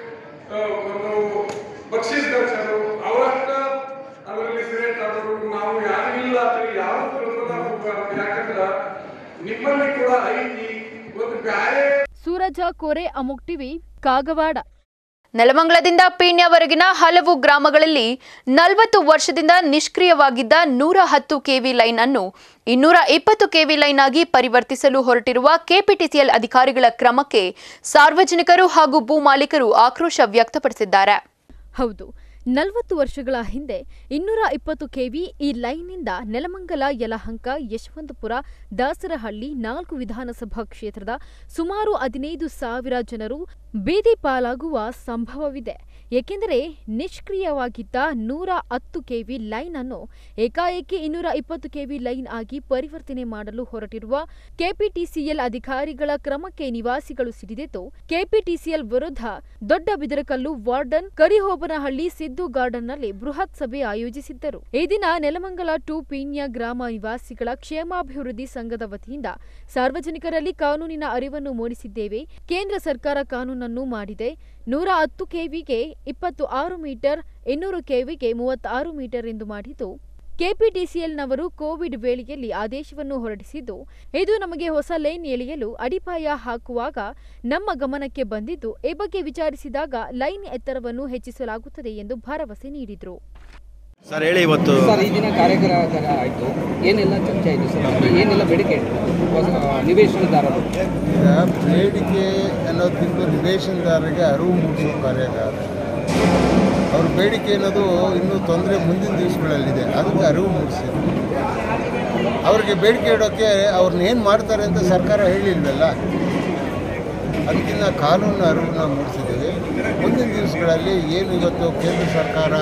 ಆ, ಒಂದು ಬಕ್ಷಿಸ್ ಗಳಿಸ್ಯಾರು ಅವರಷ್ಟ ಅದರಲ್ಲಿ ಸಿಲೆಕ್ಟ್ ಆದರು ನಾವು ಯಾರು ಇಲ್ಲ ಅಂತೇಳಿ ಯಾರು ತಿಳ್ಕೊದ ಹೋಗ್ಬಾರ್ದು ಯಾಕಂದ್ರ ನಿಮ್ಮಲ್ಲಿ ಕೂಡ ಐತಿ ಒಂದು ಬ್ಯಾರೆ ಸೂರಜ ಕೋರೆ ಅಮುಕ್ ಟಿವಿ ಕಾಗವಾಡ ನೆಲಮಂಗಲದಿಂದ ಪೀಣ್ಯವರೆಗಿನ ಹಲವು ಗ್ರಾಮಗಳಲ್ಲಿ ನಲವತ್ತು ವರ್ಷದಿಂದ ನಿಷ್ಕ್ರಿಯವಾಗಿದ್ದ ನೂರ ಹತ್ತು ಕೆವಿ ಲೈನ್ ಅನ್ನು ಇನ್ನೂರ ಇಪ್ಪತ್ತು ಕೆವಿ ಲೈನ್ ಆಗಿ ಪರಿವರ್ತಿಸಲು ಹೊರಟಿರುವ ಕೆಪಿಟಿಸಿಎಲ್ ಅಧಿಕಾರಿಗಳ ಕ್ರಮಕ್ಕೆ ಸಾರ್ವಜನಿಕರು ಹಾಗೂ ಭೂ ಮಾಲೀಕರು ಆಕ್ರೋಶ ವ್ಯಕ್ತಪಡಿಸಿದ್ದಾರೆ ಹೌದು ನಲವತ್ತು ವರ್ಷಗಳ ಹಿಂದೆ ಇನ್ನೂರ ಇಪ್ಪತ್ತು ಕೆವಿ ಈ ಲೈನ್ನಿಂದ ನೆಲಮಂಗಲ ಯಲಹಂಕ ಯಶವಂತಪುರ ದಾಸರಹಳ್ಳಿ ನಾಲ್ಕು ವಿಧಾನಸಭಾ ಕ್ಷೇತ್ರದ ಸುಮಾರು ಹದಿನೈದು ಸಾವಿರ ಜನರು ಬೀದಿ ಪಾಲಾಗುವ ಸಂಭವವಿದೆ ಏಕೆಂದರೆ ನಿಷ್ಕ್ರಿಯವಾಗಿದ್ದ ನೂರ ಹತ್ತು ಕೆವಿ ಲೈನ್ ಅನ್ನು ಏಕಾಏಕಿ ಇನ್ನೂರ ಇಪ್ಪತ್ತು ಕೆವಿ ಲೈನ್ ಆಗಿ ಪರಿವರ್ತನೆ ಮಾಡಲು ಹೊರಟಿರುವ ಕೆಪಿಟಿಸಿಎಲ್ ಅಧಿಕಾರಿಗಳ ಕ್ರಮಕ್ಕೆ ನಿವಾಸಿಗಳು ಸಿಡಿದೆದ್ದು ಕೆಪಿಟಿಸಿಎಲ್ ವಿರುದ್ಧ ದೊಡ್ಡ ಬಿದರಕಲ್ಲು ವಾರ್ಡನ್ ಕರಿಹೋಬನಹಳ್ಳಿ ಸಿದ್ದು ಗಾರ್ಡನ್ನಲ್ಲಿ ಬೃಹತ್ ಸಭೆ ಆಯೋಜಿಸಿದ್ದರು ಈ ದಿನ ನೆಲಮಂಗಲ ಟು ಪೀಣ್ಯ ಗ್ರಾಮ ನಿವಾಸಿಗಳ ಕ್ಷೇಮಾಭಿವೃದ್ಧಿ ಸಂಘದ ವತಿಯಿಂದ ಸಾರ್ವಜನಿಕರಲ್ಲಿ ಕಾನೂನಿನ ಅರಿವನ್ನು ಮೂಡಿಸಿದ್ದೇವೆ ಕೇಂದ್ರ ಸರ್ಕಾರ ಕಾನೂನನ್ನು ಮಾಡಿದೆ ನೂರ ಹತ್ತು ಕೆವಿಗೆ ಇಪ್ಪತ್ತು ಆರು ಮೀಟರ್ ಇನ್ನೂರು ಕೆವಿಗೆ ಮೂವತ್ತಾರು ಮೀಟರ್ ಎಂದು ಮಾಡಿದ್ದು ಕೆಪಿಟಿಸಿಎಲ್ನವರು ಕೋವಿಡ್ ವೇಳೆಯಲ್ಲಿ ಆದೇಶವನ್ನು ಹೊರಡಿಸಿದ್ದು ಇದು ನಮಗೆ ಹೊಸ ಲೈನ್ ಎಳೆಯಲು ಅಡಿಪಾಯ ಹಾಕುವಾಗ ನಮ್ಮ ಗಮನಕ್ಕೆ ಬಂದಿದ್ದು ಈ ಬಗ್ಗೆ ವಿಚಾರಿಸಿದಾಗ ಲೈನ್ ಎತ್ತರವನ್ನು ಹೆಚ್ಚಿಸಲಾಗುತ್ತದೆ ಎಂದು ಭರವಸೆ ನೀಡಿದರು ಸರ್ ಹೇಳಿ ಇವತ್ತು ಸರ್ ಈ ದಿನ ಕಾರ್ಯಕ್ರಮ ಆಯಿತು ಏನೆಲ್ಲ ಚರ್ಚೆ ಆಯಿತು ಸರ್ ಮತ್ತೆ ಏನೆಲ್ಲ ಬೇಡಿಕೆ ಇಟ್ಟು ಹೊಸ ನಿವೇಶನದಾರರು ಈಗ ಬೇಡಿಕೆ ಅನ್ನೋದಕ್ಕಿಂತ ನಿವೇಶನದಾರರಿಗೆ ಅರಿವು ಮೂಡಿಸೋ ಕಾರ್ಯಾಗಾರ ಅವ್ರ ಬೇಡಿಕೆ ಅನ್ನೋದು ಇನ್ನೂ ತೊಂದರೆ ಮುಂದಿನ ದಿವಸಗಳಲ್ಲಿದೆ ಅದಕ್ಕೆ ಅರಿವು ಮೂಡಿಸಿ ಅವ್ರಿಗೆ ಬೇಡಿಕೆ ಇಡೋಕ್ಕೆ ಅವ್ರನ್ನ ಏನು ಮಾಡ್ತಾರೆ ಅಂತ ಸರ್ಕಾರ ಹೇಳಿಲ್ವಲ್ಲ ಅದಕ್ಕಿಂತ ಕಾನೂನು ಅರಿವನ್ನ ಮೂಡಿಸಿದ್ದೀವಿ ಮುಂದಿನ ದಿವಸಗಳಲ್ಲಿ ಏನು ಇವತ್ತು ಕೇಂದ್ರ ಸರ್ಕಾರ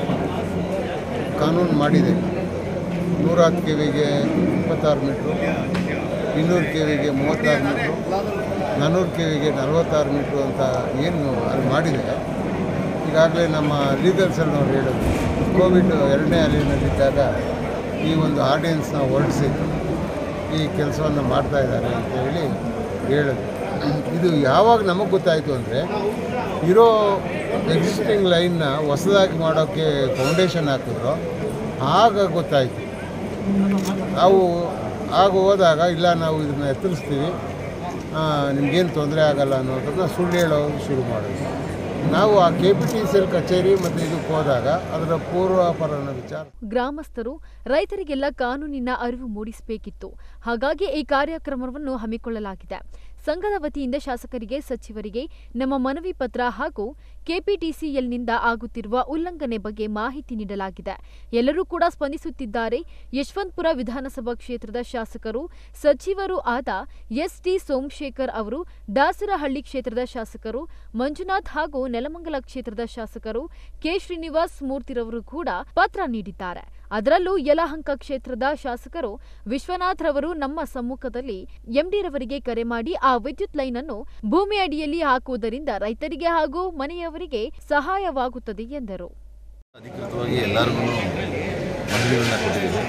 ಕಾನೂನು ಮಾಡಿದೆ ನೂರ ಹತ್ತು ಕೆ ವಿಗೆ ಇಪ್ಪತ್ತಾರು ಮೀಟ್ರು ಇನ್ನೂರು ಕೆ ವಿಗೆ ಮೂವತ್ತಾರು ಮೀಟ್ರು ನಾನ್ನೂರು ಕೆ ವಿಗೆ ನಲವತ್ತಾರು ಮೀಟ್ರು ಅಂತ ಏನು ಅಲ್ಲಿ ಮಾಡಿದೆ ಈಗಾಗಲೇ ನಮ್ಮ ಲೀಗಲ್ಸಲ್ಲಿ ನಾವು ಹೇಳೋದು ಕೋವಿಡ್ ಎರಡನೇ ಅಲೆಯಲ್ಲಿದ್ದಾಗ ಈ ಒಂದು ಆರ್ಡಿನೆನ್ಸ್ನ ಹೊರಡಿಸಿ ಈ ಕೆಲಸವನ್ನು ಮಾಡ್ತಾ ಇದ್ದಾರೆ ಅಂತ ಹೇಳಿ ಹೇಳೋದು ಇದು ಯಾವಾಗ ನಮಗೆ ಗೊತ್ತಾಯಿತು ಅಂದರೆ ಇರೋ ಎಕ್ಸಿಸ್ಟಿಂಗ್ ಲೈನ್ನ ಹೊಸದಾಗಿ ಮಾಡೋಕ್ಕೆ ಫೌಂಡೇಶನ್ ಹಾಕಿದ್ರು ಆಗ ಗೊತ್ತಾಯಿತು ನಾವು ಆಗ ಹೋದಾಗ ಇಲ್ಲ ನಾವು ಇದನ್ನು ಎತ್ತರಿಸ್ತೀವಿ ನಿಮಗೇನು ತೊಂದರೆ ಆಗಲ್ಲ ಅನ್ನೋದನ್ನು ಸುಳ್ಳು ಹೇಳೋದು ಶುರು ಮಾಡಿದ್ವಿ ನಾವು ಆ K P T C L ಕಚೇರಿ ಮತ್ತು ಇದಕ್ಕೆ ಹೋದಾಗ ಅದರ ಪೂರ್ವಾಪರನ ವಿಚಾರ ಗ್ರಾಮಸ್ಥರು ರೈತರಿಗೆಲ್ಲ ಕಾನೂನಿನ ಅರಿವು ಮೂಡಿಸಬೇಕಿತ್ತು ಹಾಗಾಗಿ ಈ ಕಾರ್ಯಕ್ರಮವನ್ನು ಹಮ್ಮಿಕೊಳ್ಳಲಾಗಿದೆ ಸಂಘದ ವತಿಯಿಂದ ಶಾಸಕರಿಗೆ ಸಚಿವರಿಗೆ ನಮ್ಮ ಮನವಿ ಪತ್ರ ಹಾಗೂ ಕೆಪಿಟಿಸಿಎಲ್ನಿಂದ ಆಗುತ್ತಿರುವ ಉಲ್ಲಂಘನೆ ಬಗ್ಗೆ ಮಾಹಿತಿ ನೀಡಲಾಗಿದೆ ಎಲ್ಲರೂ ಕೂಡ ಸ್ಪಂದಿಸುತ್ತಿದ್ದಾರೆ ಯಶವಂತಪುರ ವಿಧಾನಸಭಾ ಕ್ಷೇತ್ರದ ಶಾಸಕರು ಸಚಿವರು ಆದ ಎಸ್ಟಿ ಸೋಮಶೇಖರ್ ಅವರು ದಾಸರಹಳ್ಳಿ ಕ್ಷೇತ್ರದ ಶಾಸಕರು ಮಂಜುನಾಥ್ ಹಾಗೂ ನೆಲಮಂಗಲ ಕ್ಷೇತ್ರದ ಶಾಸಕರು ಕೆ ಶ್ರೀನಿವಾಸ್ ಮೂರ್ತಿರವರು ಕೂಡ ಪತ್ರ ನೀಡಿದ್ದಾರೆ ಅದರಲ್ಲೂ ಯಲಹಂಕ ಕ್ಷೇತ್ರದ ಶಾಸಕರು ವಿಶ್ವನಾಥ್ ರವರು ನಮ್ಮ ಸಮ್ಮುಖದಲ್ಲಿ ಎಂಡಿರವರಿಗೆ ಕರೆ ಮಾಡಿ ಆ ವಿದ್ಯುತ್ ಲೈನ್ ಅನ್ನು ಭೂಮಿ ಅಡಿಯಲ್ಲಿ ಹಾಕುವುದರಿಂದ ರೈತರಿಗೆ ಹಾಗೂ ಮನೆಯವರಿಗೆ ಸಹಾಯವಾಗುತ್ತದೆ ಎಂದರು ಅಧಿಕೃತವಾಗಿ ಎಲ್ಲರಿಗೂ ಮನವಿಗಳನ್ನ ಕೊಟ್ಟಿದ್ದೀವಿ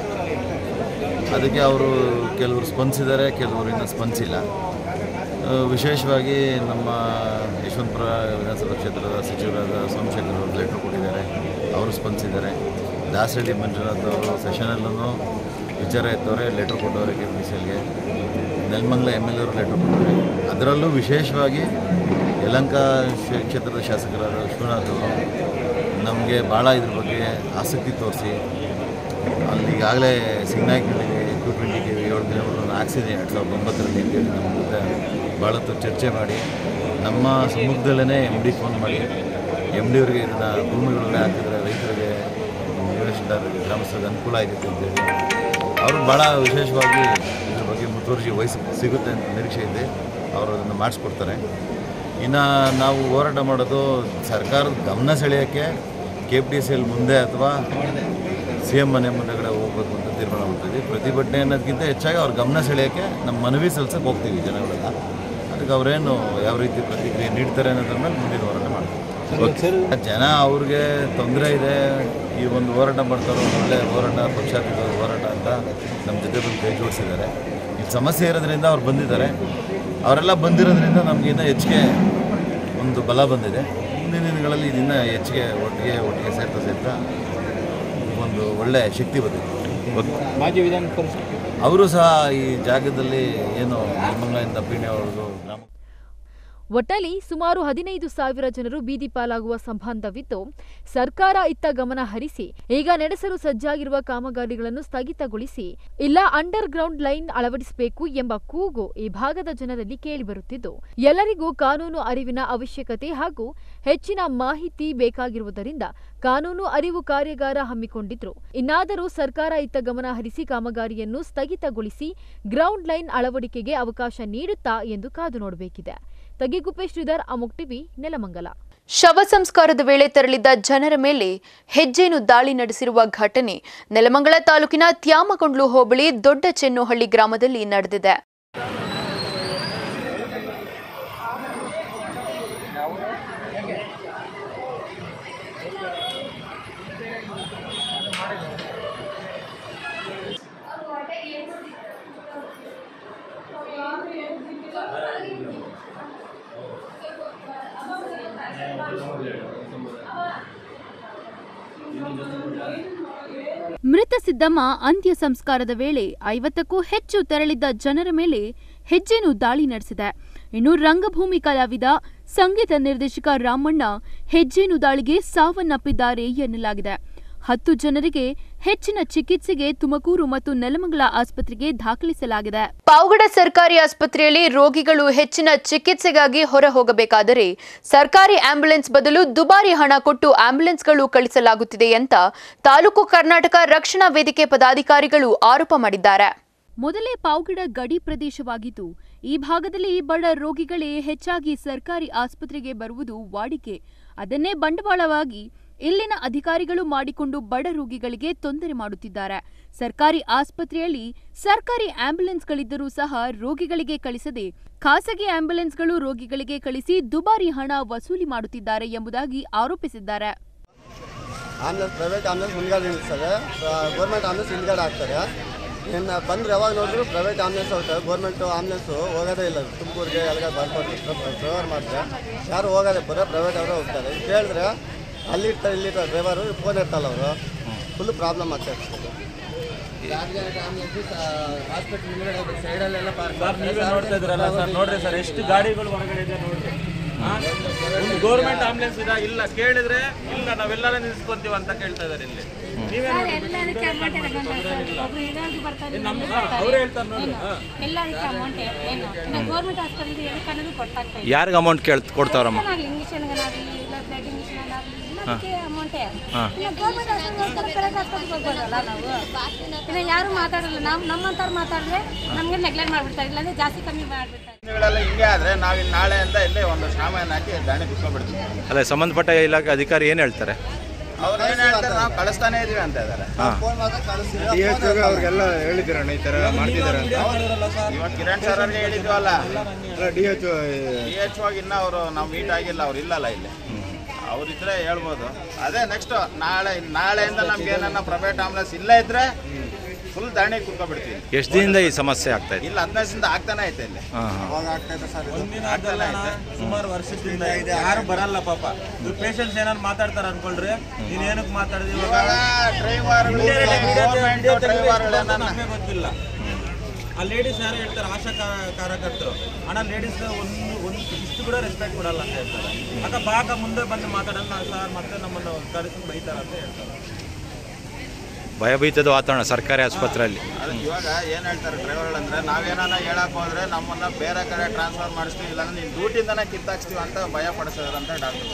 ಅದಕ್ಕೆ ಅವರು ಕೆಲವರು ಸ್ಪಂದಿಸಿದ್ದಾರೆ ಕೆಲವರು ಇನ್ನೂ ಸ್ಪಂದಿಸಿಲ್ಲ ಆ, ವಿಶೇಷವಾಗಿ ನಮ್ಮ ಯಶವಂತಪುರ ವಿಧಾನಸಭಾ ಕ್ಷೇತ್ರದ ಸಚಿವರಾದ ಸೋಮಶೇಖರ್ ಅವರು ಲೆಟ್ರ್ ಕೊಟ್ಟಿದ್ದಾರೆ ಅವರು ಸ್ಪಂದಿಸಿದ್ದಾರೆ ದಾಸರಳ್ಳಿ ಮಂಜುನಾಥ್ ಅವರು ಸೆಷನಲ್ಲೂ ವಿಚಾರ ಎತ್ತವರೆ ಲೆಟ್ರ್ ಕೊಟ್ಟವ್ರೆ ಕೆ ಪಿ ಸಿ ಎಲ್ಗೆ ನೆಲಮಂಗಲ ಎಮ್ ಎಲ್ ಅವರು ಲೆಟ್ರ್ ಕೊಟ್ಟವ್ರೆ ಅದರಲ್ಲೂ ವಿಶೇಷವಾಗಿ ಯಲಂಕ ಕ್ಷೇ- ಕ್ಷೇತ್ರದ ಶಾಸಕರಾದ ವಿಶ್ವನಾಥ್ ಅವರು ನಮಗೆ ಭಾಳ ಇದ್ರ ಬಗ್ಗೆ ಆಸಕ್ತಿ ತೋರಿಸಿ ಅಲ್ಲಿ ಈಗಾಗಲೇ ಸಿಂಗ್ನಾಯ್ಕಳ್ಳಿಗೆ ಟು ಟ್ವೆಂಟಿ ಕೆ ಏಳು ಕಿಲೋಮೀಟರ್ ಹಾಕ್ಸಿದೆ ಎರಡು ಸಾವಿರದ ಒಂಬತ್ತರಲ್ಲಿ ಅಂತೇಳಿ ನಮ್ಮ ಜೊತೆ ಭಾಳ ಹೊತ್ತು ಚರ್ಚೆ ಮಾಡಿ ನಮ್ಮ ಸಮ್ಮುಖದಲ್ಲೇ ಎಮ್ ಡಿ ಫೋನ್ ಮಾಡಿ ಎಮ್ ಡಿ ಅವರಿಗೆ ಇದನ್ನು ಭೂಮಿಗಳನ್ನ ಹಾಕಿದ್ರೆ ರೈತರಿಗೆ ಇನ್ವೆಸ್ಟರ್ಗೆ ಗ್ರಾಮಸ್ಥರಿಗೆ ಅನುಕೂಲ ಆಗುತ್ತೆ ಅಂತೇಳಿ ಅವರು ಭಾಳ ವಿಶೇಷವಾಗಿ ಇದ್ರ ಬಗ್ಗೆ ಮುತುವರ್ಜಿ ವಹಿಸಿ ಸಿಗುತ್ತೆ ಅಂತ ನಿರೀಕ್ಷೆ ಇದೆ ಅವರು ಅದನ್ನು ಮಾಡಿಸ್ಕೊಡ್ತಾರೆ ಇನ್ನು ನಾವು ಹೋರಾಟ ಮಾಡೋದು ಸರ್ಕಾರದ ಗಮನ ಸೆಳೆಯೋಕ್ಕೆ K P T C L ಮುಂದೆ ಅಥವಾ ಸಿ ಎಂ ಮನೆ ಮುಂದೆಗಡೆ ಹೋಗ್ಬೇಕು ಅಂತ ತೀರ್ಮಾನ ಮಾಡ್ತಿದ್ವಿ ಪ್ರತಿಭಟನೆ ಅನ್ನೋದಕ್ಕಿಂತ ಹೆಚ್ಚಾಗಿ ಅವ್ರ ಗಮನ ಸೆಳೆಯೋಕ್ಕೆ ನಮ್ಮ ಮನವಿ ಸಲ್ಲಿಸಕ್ಕೆ ಹೋಗ್ತೀವಿ ಜನಗಳೆಲ್ಲ ಅದಕ್ಕೆ ಅವರೇನು ಯಾವ ರೀತಿ ಪ್ರತಿಕ್ರಿಯೆ ನೀಡ್ತಾರೆ ಅನ್ನೋದ್ರ ಮೇಲೆ ಮುಂದಿನ ಹೋರಾಟ ಮಾಡ್ತೀವಿ ಜನ ಅವ್ರಿಗೆ ತೊಂದರೆ ಇದೆ ಈ ಒಂದು ಹೋರಾಟ ಮಾಡ್ತಾರೋ ಒಂದು ಒಳ್ಳೆ ಹೋರಾಟ ಪಕ್ಷಾತೀತ ಹೋರಾಟ ಅಂತ ನಮ್ಮ ಜೊತೆ ಬಂದು ಕೈ ಜೋಡಿಸಿದ್ದಾರೆ ಈ ಸಮಸ್ಯೆ ಇರೋದ್ರಿಂದ ಅವ್ರು ಬಂದಿದ್ದಾರೆ ಅವರೆಲ್ಲ ಬಂದಿರೋದ್ರಿಂದ ನಮಗಿನ್ನ ಹೆಚ್ಚಿಗೆ ಒಂದು ಬಲ ಬಂದಿದೆ ಮುಂದಿನ ದಿನಗಳಲ್ಲಿ ಇದನ್ನ ಹೆಚ್ಚಿಗೆ ಒಟ್ಟಿಗೆ ಒಟ್ಟಿಗೆ ಸೇರ್ತಾ ಸೇರ್ತಾ ಒಂದು ಒಳ್ಳೆ ಶಕ್ತಿ ಬಂದಿದೆ ಮಾಜಿ ವಿಧಾನ ಪರಿಷತ್ ಅವರು ಸಹ ಈ ಜಾಗದಲ್ಲಿ ಏನು ನಿರ್ಮಂಗಲಿಂದ ಪೀಣ್ಯ ಅವ್ರದ್ದು ಗ್ರಾಮ ಒಟ್ಟಲ್ಲಿ ಸುಮಾರು ಹದಿನೈದು ಸಾವಿರ ಜನರು ಬೀದಿ ಪಾಲಾಗುವ ಸಂಬಂಧವಿದ್ದು ಸರ್ಕಾರ ಇತ್ತ ಗಮನ ಹರಿಸಿ ಈಗ ನಡೆಸಲು ಸಜ್ಜಾಗಿರುವ ಕಾಮಗಾರಿಗಳನ್ನು ಸ್ಥಗಿತಗೊಳಿಸಿ ಇಲ್ಲ ಅಂಡರ್ ಗ್ರೌಂಡ್ ಲೈನ್ ಅಳವಡಿಸಬೇಕು ಎಂಬ ಕೂಗು ಈ ಭಾಗದ ಜನರಲ್ಲಿ ಕೇಳಿಬರುತ್ತಿದ್ದು ಎಲ್ಲರಿಗೂ ಕಾನೂನು ಅರಿವಿನ ಅವಶ್ಯಕತೆ ಹಾಗೂ ಹೆಚ್ಚಿನ ಮಾಹಿತಿ ಬೇಕಾಗಿರುವುದರಿಂದ ಕಾನೂನು ಅರಿವು ಕಾರ್ಯಾಗಾರ ಹಮ್ಮಿಕೊಂಡಿದ್ರು ಇನ್ನಾದರೂ ಸರ್ಕಾರ ಇತ್ತ ಗಮನ ಹರಿಸಿ ಕಾಮಗಾರಿಯನ್ನು ಸ್ಥಗಿತಗೊಳಿಸಿ ಗ್ರೌಂಡ್ ಲೈನ್ ಅಳವಡಿಕೆಗೆ ಅವಕಾಶ ನೀಡುತ್ತಾ ಎಂದು ಕಾದು ನೋಡಬೇಕಿದೆ ತಗಿಗುಪ್ಪೆ ಶ್ರೀಧರ್ ಅಮುಕ್ ಟಿವಿ ನೆಲಮಂಗಲ ಶವ ಸಂಸ್ಕಾರದ ವೇಳೆ ತೆರಳಿದ್ದ ಜನರ ಮೇಲೆ ಹೆಜ್ಜೇನು ದಾಳಿ ನಡೆಸಿರುವ ಘಟನೆ ನೆಲಮಂಗಲ ತಾಲೂಕಿನ ತ್ಯಾಮಗೊಂಡ್ಲು ಹೋಬಳಿ ದೊಡ್ಡ ಚೆನ್ನೋಹಳ್ಳಿ ಗ್ರಾಮದಲ್ಲಿ ನಡೆದಿದೆ ಮೃತ ಸಿದ್ದಮ್ಮ ಅಂತ್ಯ ಸಂಸ್ಕಾರದ ವೇಳೆ ಐವತ್ತಕ್ಕೂ ಹೆಚ್ಚು ತೆರಳಿದ್ದ ಜನರ ಮೇಲೆ ಹೆಜ್ಜೇನು ದಾಳಿ ನಡೆಸಿದೆ ಇನ್ನು ರಂಗಭೂಮಿ ಕಲಾವಿದ ಸಂಗೀತ ನಿರ್ದೇಶಕ ರಾಮಣ್ಣ ಹೆಜ್ಜೇನು ದಾಳಿಗೆ ಸಾವನ್ನಪ್ಪಿದ್ದಾರೆ ಎನ್ನಲಾಗಿದೆ ಹತ್ತು ಜನರಿಗೆ ಹೆಚ್ಚಿನ ಚಿಕಿತ್ಸೆಗೆ ತುಮಕೂರು ಮತ್ತು ನೆಲಮಂಗಲ ಆಸ್ಪತ್ರೆಗೆ ದಾಖಲಿಸಲಾಗಿದೆ ಪಾವಗಡ ಸರ್ಕಾರಿ ಆಸ್ಪತ್ರೆಯಲ್ಲಿ ರೋಗಿಗಳು ಹೆಚ್ಚಿನ ಚಿಕಿತ್ಸೆಗಾಗಿ ಹೊರ ಹೋಗಬೇಕಾದರೆ ಸರ್ಕಾರಿ ಆಂಬ್ಯುಲೆನ್ಸ್ ಬದಲು ದುಬಾರಿ ಹಣ ಕೊಟ್ಟು ಆಂಬ್ಯುಲೆನ್ಸ್ಗಳು ಕಳಿಸಲಾಗುತ್ತಿದೆ ಅಂತ ತಾಲೂಕು ಕರ್ನಾಟಕ ರಕ್ಷಣಾ ವೇದಿಕೆ ಪದಾಧಿಕಾರಿಗಳು ಆರೋಪ ಮಾಡಿದ್ದಾರೆ ಮೊದಲೇ ಪಾವಗಡ ಗಡಿ ಪ್ರದೇಶವಾಗಿದ್ದು ಈ ಭಾಗದಲ್ಲಿ ಬಡ ರೋಗಿಗಳೇ ಹೆಚ್ಚಾಗಿ ಸರ್ಕಾರಿ ಆಸ್ಪತ್ರೆಗೆ ಬರುವುದು ವಾಡಿಕೆ ಅದನ್ನೇ ಬಂಡವಾಳವಾಗಿ ಇಲ್ಲಿನ ಅಧಿಕಾರಿಗಳು ಮಾಡಿಕೊಂಡು ಬಡ ರೋಗಿಗಳಿಗೆ ತೊಂದರೆ ಮಾಡುತ್ತಿದ್ದಾರೆ ಸರ್ಕಾರಿ ಆಸ್ಪತ್ರೆಯಲ್ಲಿ ಸರ್ಕಾರಿ ಆಂಬ್ಯುಲೆನ್ಸ್ಗಳಿದ್ದರೂ ಸಹ ರೋಗಿಗಳಿಗೆ ಕಳಿಸದೆ ಖಾಸಗಿ ಆಂಬ್ಯುಲೆನ್ಸ್ಗಳು ರೋಗಿಗಳಿಗೆ ಕಳಿಸಿ ದುಬಾರಿ ಹಣ ವಸೂಲಿ ಮಾಡುತ್ತಿದ್ದಾರೆ ಎಂಬುದಾಗಿ ಆರೋಪಿಸಿದ್ದಾರೆ ಆಂಬುಲೆನ್ಸ್ ಪ್ರೈವೇಟ್ ಆಂಬುಲೆನ್ಸ್ ಮುಂದ್ಗಡೆ ನಿಲ್ಲಿಸ್ತಾರೆ ಗೌರ್ಮೆಂಟ್ ಆಂಬುಲೆನ್ಸ್ ಹಿಂದ್ಗಡೆ ಹಾಕ್ತಾರೆ ಇನ್ನು ಬಂದ್ರೆ ಯಾವಾಗ ನೋಡಿದ್ರು ಪ್ರೈವೇಟ್ ಆಂಬುಲೆನ್ಸ್ ಹೋಗ್ತಾರೆ ಗೌರ್ಮೆಂಟ್ ಆಂಬುಲೆನ್ಸು ಹೋಗೋದೇ ಇಲ್ಲ ತುಮಕೂರಿಗೆ ಎಲ್ಲ ಬರ್ಕೊಂಡು ಡ್ರೈವರ್ ಮಾಡ್ತಾರೆ ಯಾರು ಹೋಗೋದೇ ಬರೋ ಪ್ರೈವೇಟ್ ಅವರೇ ಹೋಗ್ತಾರೆ ಈಗ ಕೇಳಿದ್ರೆ ಅಲ್ಲಿ ಇರ್ತಾರೆ ಇಲ್ಲಿ ಇರ್ತಾರೆ ಡ್ರೈವರು ಫೋನ್ ಇರ್ತಲ್ಲ ಅವರು ಫುಲ್ ಪ್ರಾಬ್ಲಮ್ ಆಗ್ತಾ ಇರ್ತದೆ ಸರ್ ನೀವೇ ನೋಡ್ತಾ ಇದ್ರಲ್ಲ ಸರ್ ನೋಡ್ರಿ ಸರ್ ಎಷ್ಟು ಗಾಡಿಗಳು ಹೊರಗಡೆ ಇದೆ ನೋಡ್ರಿ ಒಂದು ಗೌರ್ಮೆಂಟ್ ಆಂಬುಲೆನ್ಸ್ ಇದೆ ಇಲ್ಲ ಕೇಳಿದ್ರೆ ಇಲ್ಲ ನಾವೆಲ್ಲರೂ ನಿಲ್ಸ್ಕೊಂತೀವಿ ಅಂತ ಕೇಳ್ತಾ ಇದಾರೆ ಇಲ್ಲಿ ಸರ್, ಎಲ್ಲದಕ್ಕೆ ಅಮೌಂಟ್ ಒಬ್ರು ಇರೋರ್ಗೆ ಬರ್ತಾರೆ ನಮ್ಮ- ಇನ್ನೊಬ್ರು ಹಾ, ಬರ್ತಾರೆ. ಅವ್ರೇ ಹೇಳ್ತಾರೆ ನೋಡಿ. ಏನು? ಹಾ. ಎಲ್ಲದಕ್ಕೆ ಅಮೌಂಟ್ ಏನು ಇನ್ನು ಗೌರ್ಮೆಂಟ್ ಹಾಸ್ಪಿಟಲ್ ಎದಕ್ಕನ್ನೋದು ಕೊಡ್ತಾ ಇಲ್ಲ ಯಾರಿಗೆ ಅಮೌಂಟ್ ಕೇಳ್ ಕೊಡ್ತಾವ್ರಮ್ಮ ಆಗಲಿ ಇಂಜೆಕ್ಷನ್ಗಾಗಲಿ ಇಲ್ಲ ಬ್ಲಡ್ ಇಂಜೆಕ್ಷನ್ ಎಲ್ಲದಕ್ಕೆ ಅಮೌಂಟೇ ಹಾ. ಇನ್ನು ಗೌರ್ಮೆಂಟ್ ಹಾಸ್ಪಿಟಲ್ ಪ್ರೈವೇಟ್ ಹಾಸ್ಪಿಟಲ್ಗೆ ಹೋಗ್ಬೋದಲ್ಲ ನಾವು ಇನ್ನು ಯಾರು ಮಾತಾಡಲ್ಲ ನಾವು ನಮ್ಮಂಥವ್ರು ಮಾತಾಡಿದ್ರೆ ನಮಗೆ ನೆಗ್ಲೆಕ್ಟ್ ಮಾಡ್ಬಿಡ್ತಾರೆ ಇಲ್ಲಾಂದ್ರೆ ಜಾಸ್ತಿ ಕಮ್ಮಿ ಮಾಡ್ಬಿಡ್ತಾರೆ ಗಳೆಲ್ಲ ಹಿಂಗೆ ಆದ್ರೆ ನಾವು ಇನ್ನು ನಾಳೆಯಿಂದ ಇಲ್ಲೇ ಒಂದು ಸಾಮಾನು ಹಾಕಿ ದಾಣಿ ಕುತ್ಕೊಂಡ್ಬಿಡ್ತೀವಿ ಅಲ್ಲ ಸಂಬಂಧಪಟ್ಟ ಇಲಾಖೆ ಅಧಿಕಾರಿ ಏನು ಹೇಳ್ತಾರೆ ಅವ್ರು ಏನು ಹೇಳ್ತಾರೆ ನಾವು ಕಳಿಸ್ತಾನೆ ಇದೀವಿ ಅಂತ ಇದ್ದಾರೆ ಹಾಂ ಅವ್ರಿಗೆಲ್ಲ ಹೇಳಿದ್ದೀರಣ್ಣ ಈ ಥರ ಮಾಡ್ತಿದ್ದಾರೆ ಅಂತ ಇವತ್ತು ಕಿರಣ್ ಸರ್ ಅವ್ರಿಗೆ ಹೇಳಿದ್ವಲ್ಲ ಡಿ ಎಚ್ ಡಿ ಎಚ್ ಹೋಗಿ ಇನ್ನೂ ಅವರು ನಾವು ಮೀಟ್ ಆಗಿಲ್ಲ ಅವ್ರು ಇಲ್ಲಲ್ಲ ಇಲ್ಲಿ ಅವ್ರಿದ್ರೆ ಹೇಳ್ಬೋದು ಅದೇ ನೆಕ್ಸ್ಟ್ ನಾಳೆ ನಾಳೆಯಿಂದ ನಮ್ಗೆ ಏನನ್ನ ಪ್ರೈವೇಟ್ ಆಂಬುಲೆನ್ಸ್ ಇಲ್ಲೇ ಇದ್ರೆ ಫುಲ್ ದಾಣಿ ಕುತ್ಕೊಬಿಡ್ತೀವಿ ಎಷ್ಟು ದಿನದಿಂದ ಈ ಸಮಸ್ಯೆ ಆಗ್ತಾ ಇದೆ ಇಲ್ಲ ಹದಿನೈದು ದಿನದಿಂದ ಆಗ್ತಾನೆ ಐತೆ ಇಲ್ಲಿ ಹಾಂ ಹಾಂ ಅವಾಗ ಆಗ್ತಾ ಇದೆ ಸರ್ ಒಂದಿನ ಆಗಲ್ಲ ಅಣ್ಣ, ಸುಮಾರು ವರ್ಷದಿಂದ ಇದೆ ಯಾರು ಬರಲ್ಲ ಪಾಪ ಇದು ಪೇಷಂಟ್ಸ್ ಏನಾರು ಮಾತಾಡ್ತಾರ ಅನ್ಕೊಳ್ರಿ ನೀನ್ ಏನಕ್ಕೆ ಮಾತಾಡಿದ್ರಿ ಇವಾಗ ಡ್ರೈವರ್ಗಳು ಗೌರ್ಮೆಂಟ್ ಡ್ರೈವರ್ಗಳನ್ನ ನಮಗೆ ಗೊತ್ತಿಲ್ಲ ಆ ಲೇಡೀಸ್ ಯಾರು ಹೇಳ್ತಾರೆ ಆಶಾ ಕಾ- ಕಾರ್ಯಕರ್ತರು ಅಣ್ಣ ಲೇಡೀಸ್ ಒಂದು ಒಂದು ಇಷ್ಟು ಕೂಡ ರೆಸ್ಪೆಕ್ಟ್ ಕೊಡಲ್ಲ ಅಂತ ಹೇಳ್ತಾರೆ ಅಕ್ಕ ಬಾಕ ಮುಂದೆ ಬಂದು ಮಾತಾಡೋಣ ಸರ್ ಮತ್ತೆ ನಮ್ಮನ್ನು ಕರೆಸಿ ಬೈತಾರ ಅಂತ ಹೇಳ್ತಾರೆ ಭಯಭೀತದ ವಾತಾವರಣ ಸರ್ಕಾರಿ ಆಸ್ಪತ್ರೆಯಲ್ಲಿ ಅದಕ್ಕೆ ಇವಾಗ ಏನು ಹೇಳ್ತಾರೆ ಡ್ರೈವರ್ಗಳು ಅಂದ್ರೆ ನಾವೇನಾನ ಹೇಳಕ್ ಹೋದ್ರೆ ನಮ್ಮನ್ನ ಬೇರೆ ಕಡೆ ಟ್ರಾನ್ಸ್ಫರ್ ಮಾಡಿಸ್ತೀವಿ ಇಲ್ಲಾಂದ್ರೆ ನೀನು ಡ್ಯೂಟಿಯಿಂದನೇ ಕಿತ್ತಾಕ್ಸ್ತೀವಿ ಅಂತ ಭಯ ಪಡಿಸಿದ್ರು ಅಂತ ಡಾಕ್ಟರ್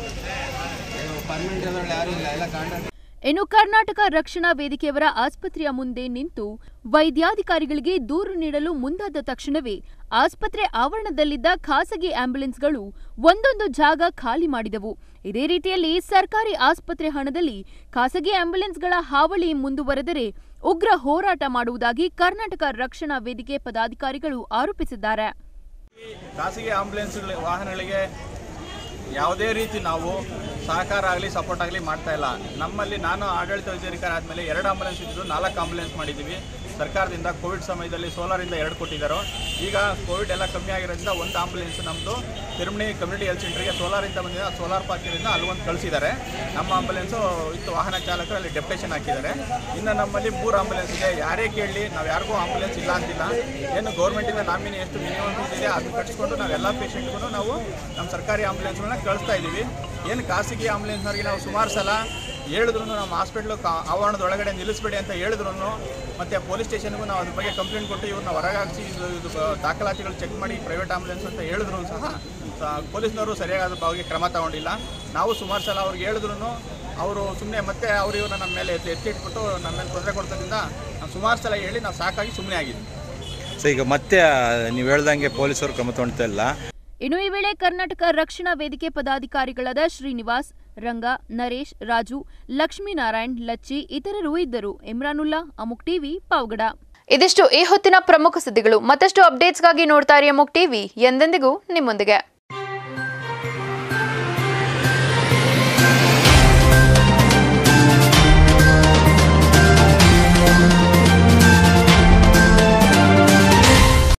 ಪರ್ಮನೆಂಟ್ ಯಾರು ಇಲ್ಲ ಎಲ್ಲ ಕಾಂಟ್ರಾಕ್ಟ್ ಇನ್ನು ಕರ್ನಾಟಕ ರಕ್ಷಣಾ ವೇದಿಕೆಯವರ ಆಸ್ಪತ್ರೆಯ ಮುಂದೆ ನಿಂತು ವೈದ್ಯಾಧಿಕಾರಿಗಳಿಗೆ ದೂರು ನೀಡಲು ಮುಂದಾದ ತಕ್ಷಣವೇ ಆಸ್ಪತ್ರೆ ಆವರಣದಲ್ಲಿದ್ದ ಖಾಸಗಿ ಆಂಬ್ಯುಲೆನ್ಸ್ಗಳು ಒಂದೊಂದು ಜಾಗ ಖಾಲಿ ಮಾಡಿದವು ಇದೇ ರೀತಿಯಲ್ಲಿ ಸರ್ಕಾರಿ ಆಸ್ಪತ್ರೆ ಹಣದಲ್ಲಿ ಖಾಸಗಿ ಆಂಬ್ಯುಲೆನ್ಸ್ಗಳ ಹಾವಳಿ ಮುಂದುವರೆದರೆ ಉಗ್ರ ಹೋರಾಟ ಮಾಡುವುದಾಗಿ ಕರ್ನಾಟಕ ರಕ್ಷಣಾ ವೇದಿಕೆ ಪದಾಧಿಕಾರಿಗಳು ಆರೋಪಿಸಿದ್ದಾರೆ ಖಾಸಗಿ ಆಂಬುಲೆನ್ಸ್ ವಾಹನಗಳಿಗೆ ಯಾವುದೇ ರೀತಿ ನಾವು ಸಹಕಾರ ಆಗಲಿ ಸಪೋರ್ಟ್ ಆಗಲಿ ಮಾಡ್ತಾ ಇಲ್ಲ ನಮ್ಮಲ್ಲಿ ನಾನು ಆಡಳಿತ ಅಧಿಕಾರಿ ಆದಮೇಲೆ ಎರಡು ಆಂಬುಲೆನ್ಸ್ ಇದ್ದು ನಾಲ್ಕು ಆಂಬುಲೆನ್ಸ್ ಮಾಡಿದ್ದೀವಿ ಸರ್ಕಾರದಿಂದ ಕೋವಿಡ್ ಸಮಯದಲ್ಲಿ ಸೋಲಾರಿಂದ ಎರಡು ಕೊಟ್ಟಿದ್ದಾರೆ ಈಗ ಕೋವಿಡ್ ಎಲ್ಲ ಕಮ್ಮಿ ಆಗಿರೋದ್ರಿಂದ ಒಂದು ಆಂಬುಲೆನ್ಸ್ ನಮ್ಮದು ತಿರುಮಣಿ ಕಮ್ಯುನಿಟಿ ಹೆಲ್ತ್ ಸೆಂಟರ್ಗೆ ಸೋಲಾರಿಂದ ಬಂದಿದೆ ಸೋಲಾರ್ ಪಾರ್ಕಿನಿಂದ ಅಲ್ಲಿ ಒಂದು ಕಳಿಸಿದ್ದಾರೆ ನಮ್ಮ ಆಂಬುಲೆನ್ಸು ಇತ್ತು ವಾಹನ ಚಾಲಕರು ಅಲ್ಲಿ ಡೆಪ್ಟೇಷನ್ ಹಾಕಿದ್ದಾರೆ ಇನ್ನು ನಮ್ಮಲ್ಲಿ ಮೂರು ಆಂಬುಲೆನ್ಸ್ ಇದೆ ಯಾರೇ ಕೇಳಲಿ ನಾವು ಯಾರಿಗೂ ಆಂಬುಲೆನ್ಸ್ ಇಲ್ಲ ಅಂತಿಲ್ಲ ಏನು ಗೌರ್ಮೆಂಟಿಂದ ನಾಮಿನಿ ಎಷ್ಟು ಮಿನಿಮಮ್ ಫೀಸ್ ಇದೆ ಅದನ್ನ ಕಟ್ಸ್ಕೊಂಡು ನಾವು ಎಲ್ಲ ಪೇಷಂಟ್ಗೂ ನಾವು ನಮ್ಮ ಸರ್ಕಾರಿ ಆಂಬುಲೆನ್ಸ್ಗಳನ್ನ ಕಳಿಸ್ತಾ ಇದ್ದೀವಿ ಏನು ಖಾಸಗಿ ಆಂಬುಲೆನ್ಸ್ನವ್ರಿಗೆ ನಾವು ಸುಮಾರು ಸಲ ಹೇಳಿದ್ರು ನಮ್ಮ ಹಾಸ್ಪಿಟ್ಲು ಆವರಣದೊಳಗಡೆ ನಿಲ್ಲಿಸ್ಬೇಡಿ ಅಂತ ಹೇಳಿದ್ರು ಮತ್ತು ಪೊಲೀಸ್ ಸ್ಟೇಷನ್ಗೂ ನಾವು ಅದ್ರ ಬಗ್ಗೆ ಕಂಪ್ಲೇಂಟ್ ಕೊಟ್ಟು ಇವ್ರನ್ನ ಹೊರಗೆ ಹಾಕಿಸಿ ಇದು ಇದು ಬ- ದಾಖಲಾತಿಗಳು ಚೆಕ್ ಮಾಡಿ ಪ್ರೈವೇಟ್ ಆಂಬುಲೆನ್ಸ್ ಅಂತ ಹೇಳಿದ್ರು ಸಹ ಸ- ಪೊಲೀಸ್ನವರು ಸರಿಯಾದ ಬಗ್ಗೆ ಕ್ರಮ ತಗೊಂಡಿಲ್ಲ ನಾವು ಸುಮಾರು ಸಲ ಅವ್ರಿಗೆ ಹೇಳಿದ್ರು ಅವರು ಸುಮ್ಮನೆ ಮತ್ತೆ ಅವ್ರು ಇವ್ರನ್ನ ನಮ್ಮ ಮೇಲೆ ಎತ್ತಿ ಎತ್ತಿಟ್ಬಿಟ್ಟು ನಮ್ಮ ಮೇಲೆ ತೊಂದರೆ ಕೊಡ್ತದಿಂದ ನಾವು ಸುಮಾರು ಸಲ ಹೇಳಿ ನಾವು ಸಾಕಾಗಿ ಸುಮ್ಮನೆ ಆಗಿದ್ವಿ ಸೊ ಈಗ ಮತ್ತೆ ನೀವು ಹೇಳ್ದಂಗೆ ಪೊಲೀಸರು ಕ್ರಮ ತೊಗೊಳ್ತಾ ಇಲ್ಲ ಇನ್ನು ಈ ವೇಳೆ ಕರ್ನಾಟಕ ರಕ್ಷಣಾ ವೇದಿಕೆ ಪದಾಧಿಕಾರಿಗಳಾದ ಶ್ರೀನಿವಾಸ್ ರಂಗ ನರೇಶ್ ರಾಜು ಲಕ್ಷ್ಮೀನಾರಾಯಣ್ ಲಚ್ಚಿ ಇತರರು ಇದ್ದರು ಇಮ್ರಾನುಲ್ಲಾ ಅಮುಕ್ ಟಿವಿ ಪಾವಗಡ ಇದಿಷ್ಟು ಈ ಹೊತ್ತಿನ ಪ್ರಮುಖ ಸುದ್ದಿಗಳು ಮತ್ತಷ್ಟು ಅಪ್ಡೇಟ್ಸ್ಗಾಗಿ ನೋಡ್ತಾ ಇರಿ ಅಮೋಕ್ ಟಿವಿ ಎಂದೆಂದಿಗೂ ನಿಮ್ಮೊಂದಿಗೆ